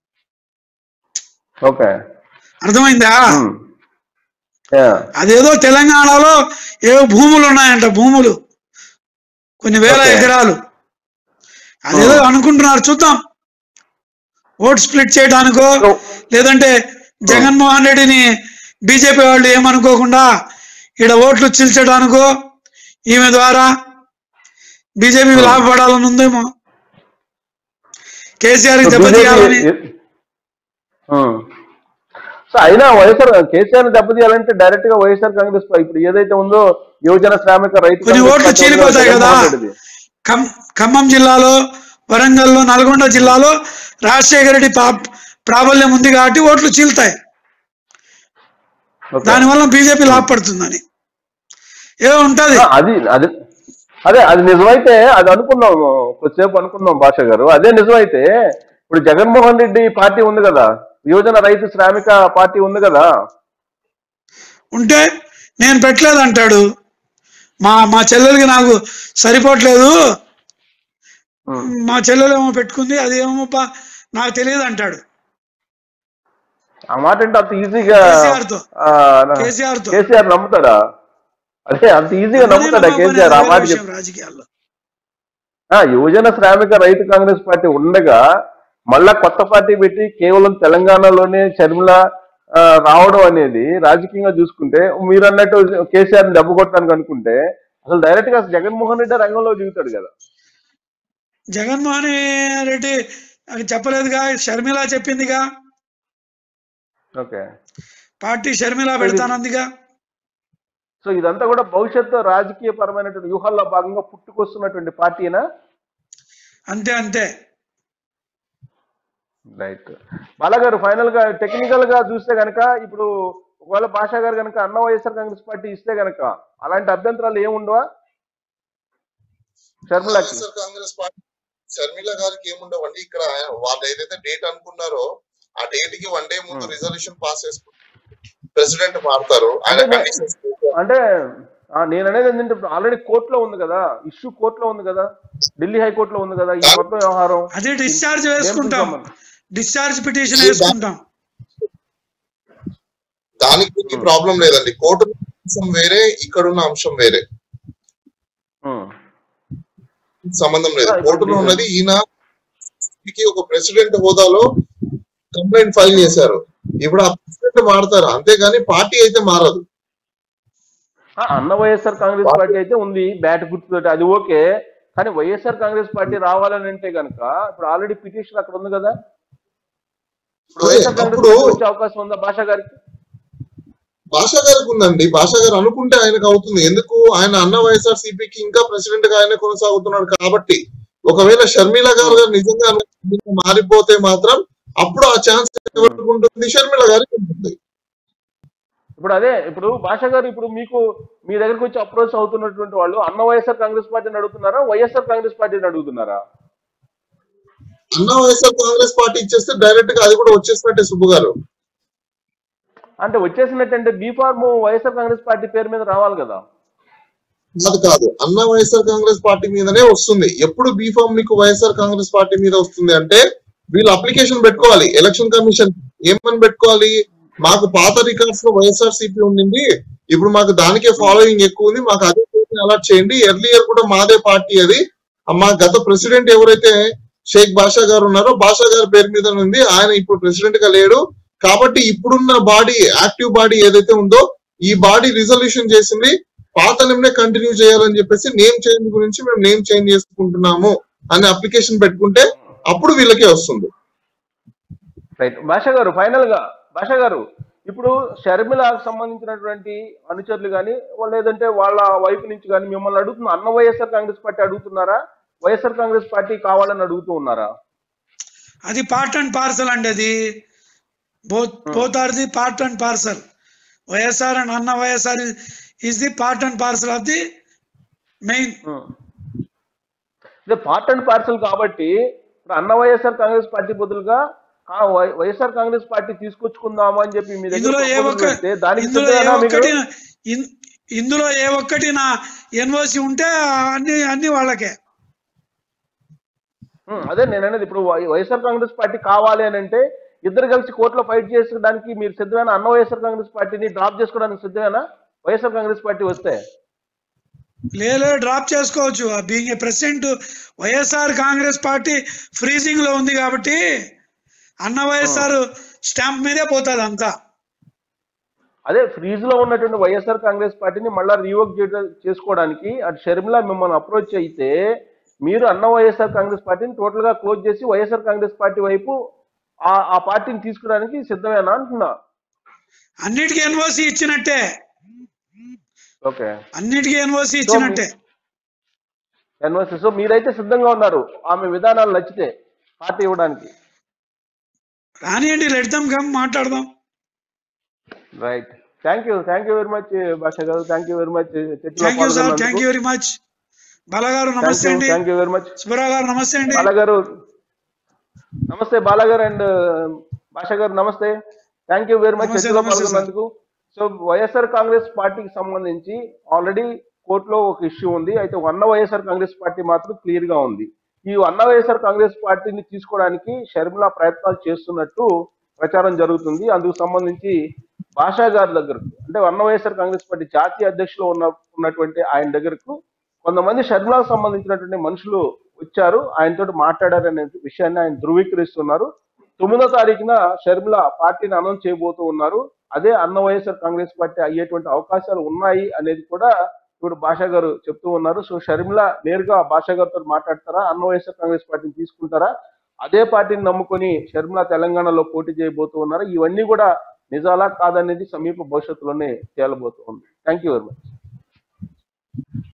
ఓకే అర్థమైందా ఉమ్. యా. అదేదో తెలంగాణలో ఏవో భూములు ఉన్నాయంట భూములు కొన్ని వేల ఓకే. ఎకరాలు అదేదో అనుకుంటున్నారు చూద్దాం ఓట్ స్ప్లిట్ చేయడానికో సో లేదంటే జగన్మోహన్ రెడ్డిని బీజేపీ వాళ్ళు ఏమనుకోకుండా ఇక్కడ ఓట్లు చీల్చడానికో ఈమె ద్వారా బీజేపీ లాభపడాలని ఉందేమో కేసీఆర్ సో దెబ్బతీయాలని బీజేపీ సో అయినా వైఎస్ఆర్ కేసీఆర్ దెబ్బతీయాలంటే డైరెక్ట్ గా వైఎస్ఆర్ కాంగ్రెస్ పా- ఇప్పుడు ఏదైతే ఉందో యువజన శ్రామిక రైతు కొన్ని కాంగ్రెస్ ఓట్లు పార్టీ ఉందో చీలిపోతాయి కదా జగన్మోహన్ రెడ్డిది. ఖమ్ ఖమ్మం జిల్లాలో వరంగల్లో నల్గొండ జిల్లాలో రాజశేఖర రెడ్డి పా- ప్రాబల్యం ఉంది కాబట్టి ఓట్లు చీలుతాయి ఓకే. దానివల్ల బీజేపీ లాభపడుతుందని ఏదో ఉంటది ఆ, అది అది అదే అది నిజమైతే అది అనుకున్నాం కొద్దిసేపు అనుకున్నాం భాష గారు అదే నిజమైతే ఇప్పుడు జగన్మోహన్ రెడ్డి పార్టీ ఉంది కదా యువజన రైతు శ్రామిక పార్టీ ఉంది కదా ఉంటే నేను పెట్టలేదు అంటాడు మా మా చెల్లెలకి నాకు సరిపోవట్లేదు ఉమ్. మా చెల్లెలు ఏమో పెట్టుకుంది అది ఏమో పా- నాకు తెలియదు అంటాడు ఆ మాట అంటే అంత ఈజీగా కేసీఆర్ తో. ఆ, నా- కేసీఆర్ తో. కేసీఆర్ నమ్ముతాడా అదే అంత ఈజీగా నమ్ముతాడా అదే కేసీఆర్ ఆ వేరే మాట విషయం చెప్ రాజకీయాల్లో ఆ, యువజన శ్రామిక రైతు కాంగ్రెస్ పార్టీ ఉండగా మళ్ళా కొత్త పార్టీ పెట్టి కేవలం తెలంగాణలోనే షర్మిల ఆ, రావడం అనేది రాజకీయంగా చూసుకుంటే మీరు అన్నట్టు కేసీఆర్ ని దెబ్బ కొట్టడానికి అనుకుంటే అసలు డైరెక్ట్ గా జగన్మోహన్ రెడ్డి రంగంలో దిగుతాడు కదా జగన్మోహన్ రెడ్డి అది చెప్పలేదుగా షర్మిల చెప్పిందిగా ఓకే పార్టీ షర్మిల పెడతానందిగా సో ఇదంతా కూడా భవిష్యత్తు రాజకీయ పరమైనటువంటి వ్యూహాల్లో భాగంగా పుట్టుకొస్తున్నటువంటి పార్టీనా అంతే అంతే రైట్ బాలగారు ఫైనల్ గా టెక్నికల్ గా చూస్తే గనక ఇప్పుడు ఒకవేళ భాషా గారు కనుక అన్న వైఎస్ఆర్ కాంగ్రెస్ పార్టీ ఇస్తే గనక అలాంటి అభ్యంతరాలు ఏముండవా షర్మిలకి వైఎస్ఆర్ కాంగ్రెస్ పార్టీ షర్మిల గారికి ఏముండవండి ఇక్కడ ఆయన- వాళ్ళు ఏదైతే డేట్ అనుకున్నారో ఆ డేట్ కి వన్ డే ముందు Hmm. రిజల్యూషన్ పాస్ చేసుకుంటారు ప్రెసిడెంట్ మారుతారు ఆయన అంటే conditions అంటే ఆ, నేను అనేది ఏంటంటే ఇప్పుడు ఆల్రెడీ కోర్టులో ఉంది కదా ఇష్యూ కోర్టులో ఉంది కదా ఢిల్లీ హైకోర్టులో ఉంది కదా ఈ మొత్తం వ్యవహారం అదే డిశ్చార్జ్ దేనికి వేసుకుంటాం సంబంధం? డిశ్చార్జ్ పిటిషన్ వేసుకుంటాం దానికి ప్రాబ్లం లేదండి కోర్టు అంశం వేరే ఇక్కడున్న అంశం వేరే ఉమ్. సంబంధం లేదు ఆ, ఇప్పుడు కోర్టులో ఇది- ఉన్నది ఈయన కి ఒక ప్రెసిడెంట్ హోదాలో కంప్లైంట్ ఫైల్ చేశారు ఇప్పుడు ఆ ప్రెసిడెంట్ మారుతారు అంతేగాని పార్టీ అయితే మారదు ఆ, అన్న వైఎస్ఆర్ కాంగ్రెస్ పార్టీ అయితే ఉంది బ్యాట్ గుర్తుతోటి అది ఓకే కానీ వైఎస్ఆర్ కాంగ్రెస్ పార్టీ రావాలని అంటే గనక ఇప్పుడు ఆల్రెడీ పిటిషన్ అక్కడ ఉంది కదా ఇప్పుడు వైఎస్ఆర్ కాంగ్రెస్ అప్పుడు పార్టీ వచ్చే అవకాశం ఉందా భాష గారికి భాషా గారికి ఉందండి భాషా గారు అనుకుంటే ఆయనకు అవుతుంది ఎందుకు ఆయన అన్న వైఎస్ఆర్ సిపికి ఇంకా ప్రెసిడెంట్ గా ఆయన కొనసాగుతున్నాడు కాబట్టి ఒకవేళ షర్మిల గారు గారు నిజంగా మారిపోతే మాత్రం అప్పుడు ఆ ఛాన్స్ ఎవరికి ఉంటుంది షర్మిల గారికి ఉంటుంది ఇప్పుడు అదే ఇప్పుడు భాష గారు ఇప్పుడు మీకు మీ దగ్గరకు వచ్చి అప్రోచ్ అవుతున్నటువంటి వాళ్ళు అన్న వైఎస్ఆర్ కాంగ్రెస్ పార్టీని అడుగుతున్నారా వైఎస్ఆర్ కాంగ్రెస్ పార్టీని అడుగుతున్నారా అన్న వైఎస్ఆర్ కాంగ్రెస్ పార్టీ ఇచ్చేస్తే డైరెక్ట్ గా అది కూడా వచ్చేసినట్టే సుబ్బు గారు అంటే వచ్చేసినట్టంటే B form YSR Congress party పేరు మీద రావాలి కదా కాదు కాదు అన్న వైఎస్ఆర్ కాంగ్రెస్ పార్టీ మీదనే వస్తుంది ఎప్పుడు బీఫామ్ మీకు వైఎస్ఆర్ కాంగ్రెస్ పార్టీ మీద వస్తుంది అంటే వీళ్ళు అప్లికేషన్ పెట్టుకోవాలి ఎలక్షన్ కమిషన్ ఏమని పెట్టుకోవాలి మాకు పాత రికార్డ్స్ లో వైఎస్ఆర్ సిపి ఉండింది ఇప్పుడు మాకు దానికే ఫాలోయింగ్ ఎక్కువ ఉంది మాకు అదే అలర్ట్ చేయండి ఎర్లియర్ కూడా మాదే పార్టీ అది మా గత ప్రెసిడెంట్ ఎవరైతే షేక్ బాషా గారు ఉన్నారో బాషా గారి పేరు మీద ఉంది ఆయన ఇప్పుడు ప్రెసిడెంట్ గా లేడు కాబట్టి ఇప్పుడున్న బాడీ యాక్టివ్ బాడీ ఏదైతే ఉందో ఈ బాడీ రిజల్యూషన్ చేసింది పాత నేమ్నే కంటిన్యూ చేయాలని చెప్పేసి నేమ్ చేంజ్ గురించి మేము నేమ్ చేంజ్ చేసుకుంటున్నాము అనే అప్లికేషన్ పెట్టుకుంటే అప్పుడు వీళ్ళకే వస్తుంది రైట్ భాష గారు ఫైనల్ గా భాష గారు ఇప్పుడు షర్మిలకు సంబంధించినటువంటి అనుచరులు కానీ లేదంటే వాళ్ళ వైపు నుంచి కానీ మిమ్మల్ని అడుగుతున్న అన్న వైఎస్ఆర్ కాంగ్రెస్ పార్టీ అడుగుతున్నారా వైఎస్ఆర్ కాంగ్రెస్ పార్టీ కావాలని అడుగుతూ ఉన్నారా అది పార్ట్ అండ్ పార్సల్ అండి అది both both are the part and parcel YSR and అన్న YSR is the part and parcel of the main um. ఇదే పార్ట్ అండ్ పార్సల్ కాబట్టి ఇప్పుడు అన్న వైఎస్ఆర్ కాంగ్రెస్ పార్టీ బదులుగా కా- వై- వైఎస్ఆర్ కాంగ్రెస్ పార్టీ తీసుకొచ్చుకుందాము అని చెప్పి మీ దగ్గర ఇందులో ఏ proposal ఒక్క పెడితే దానికి ఇందులో ఏ సిద్ధమేనా మీరు? ఒక్కటి ఇన్- ఇందులో ఏ ఒక్కటి నా ఎన్ఓసి ఉంటే అన్ని అన్ని వాళ్ళకే ఉం, అదే నేను అనేది ఇప్పుడు వై- వైఎస్ఆర్ కాంగ్రెస్ పార్టీ కావాలి అని అంటే ఇద్దరు కలిసి కోర్టులో ఫైట్ చేసుకోవడానికి మీరు సిద్ధమేనా అన్న వైఎస్ఆర్ కాంగ్రెస్ పార్టీని డ్రాప్ చేసుకోవడానికి సిద్ధమేనా వైఎస్ఆర్ కాంగ్రెస్ పార్టీ వస్తే లేదు డ్రాప్ చేసుకోవచ్చు being a president YSR Congress party freezing లో ఉంది కాబట్టి అన్న వైఎస్ఆర్ స్టాంప్ మీదే పోతుంది అంతా అదే ఫ్రీజ్ లో ఉన్నటువంటి వైఎస్ఆర్ కాంగ్రెస్ పార్టీని మళ్ళా రీవర్క్ చేసుకోవడానికి అటు షర్మిల మిమ్మల్ని అప్రోచ్ అయితే మీరు అన్న వైఎస్ఆర్ కాంగ్రెస్ పార్టీని టోటల్ గా క్లోజ్ చేసి వైఎస్ఆర్ కాంగ్రెస్ పార్టీ వైపు ఆ ఆ పార్టీని తీసుకోవడానికి సిద్ధమేనా అంటున్నా అన్నిటికీ ఎన్ఓసి ఇచ్చినట్టే ఓకే అన్నిటికీ ఎన్ఓసి ఇచ్చినట్టే ఎన్ఓసి సో మీరైతే సిద్ధంగా ఉన్నారు ఆమె విధానాలు నచ్చితే పార్టీ ఇవ్వడానికి రానియండి లెడతాం కమ్ మాట్లాడదాం right thank you thank you very much Bhasha గారు thank you very much thank you sir thank you very much బాలగారు నమస్తే అండి thank you very much Subbarao గారు నమస్తే అండి బాలగారు నమస్తే బాలగారు అండ్ భాష గారు నమస్తే థ్యాంక్ యూ వెరీ మచ్ నమస్తే, చర్చలో నమస్తే, పాల్గొన్నందుకు సో వైఎస్ఆర్ కాంగ్రెస్ పార్టీకి సంబంధించి ఆల్రెడీ కోర్టులో ఒక ఇష్యూ ఉంది అయితే అన్న వైఎస్ఆర్ కాంగ్రెస్ పార్టీ మాత్రం క్లియర్ గా ఉంది ఈ అన్న వైఎస్ఆర్ కాంగ్రెస్ పార్టీని తీసుకోవడానికి షర్మిల ప్రయత్నాలు చేస్తున్నట్టు ప్రచారం జరుగుతుంది అందుకు సంబంధించి భాషా గారి దగ్గరకు అంటే అన్న వైఎస్ఆర్ కాంగ్రెస్ పార్టీ జాతీయ అధ్యక్షులు ఉన్న ఉన్నటువంటి ఆయన దగ్గరకు కొంతమంది షర్మిలకు సంబంధించినటువంటి మనుషులు వచ్చారు ఆయనతో మాట్లాడారనే విషయాన్ని ఆయన ధృవీకరిస్తున్నారు తొమ్మిదో తారీఖున షర్మిల పార్టీని అనౌన్స్ చేయబోతూ ఉన్నారు అదే అన్న వైఎస్ఆర్ కాంగ్రెస్ పార్టీ అయ్యేటువంటి అవకాశాలు ఉన్నాయి అనేది కూడా ఇప్పుడు భాషా గారు చెప్తూ ఉన్నారు సో షర్మిల నేరుగా భాషా గారితో మాట్లాడతారా అన్న వైఎస్ఆర్ కాంగ్రెస్ పార్టీని తీసుకుంటారా అదే పార్టీని నమ్ముకొని షర్మిల తెలంగాణలో పోటీ చేయబోతూ ఉన్నారా ఇవన్నీ కూడా నిజాలా కాదనేది సమీప భవిష్యత్తులోనే తేలబోతూ ఉంది థ్యాంక్ యూ వెరీ మచ్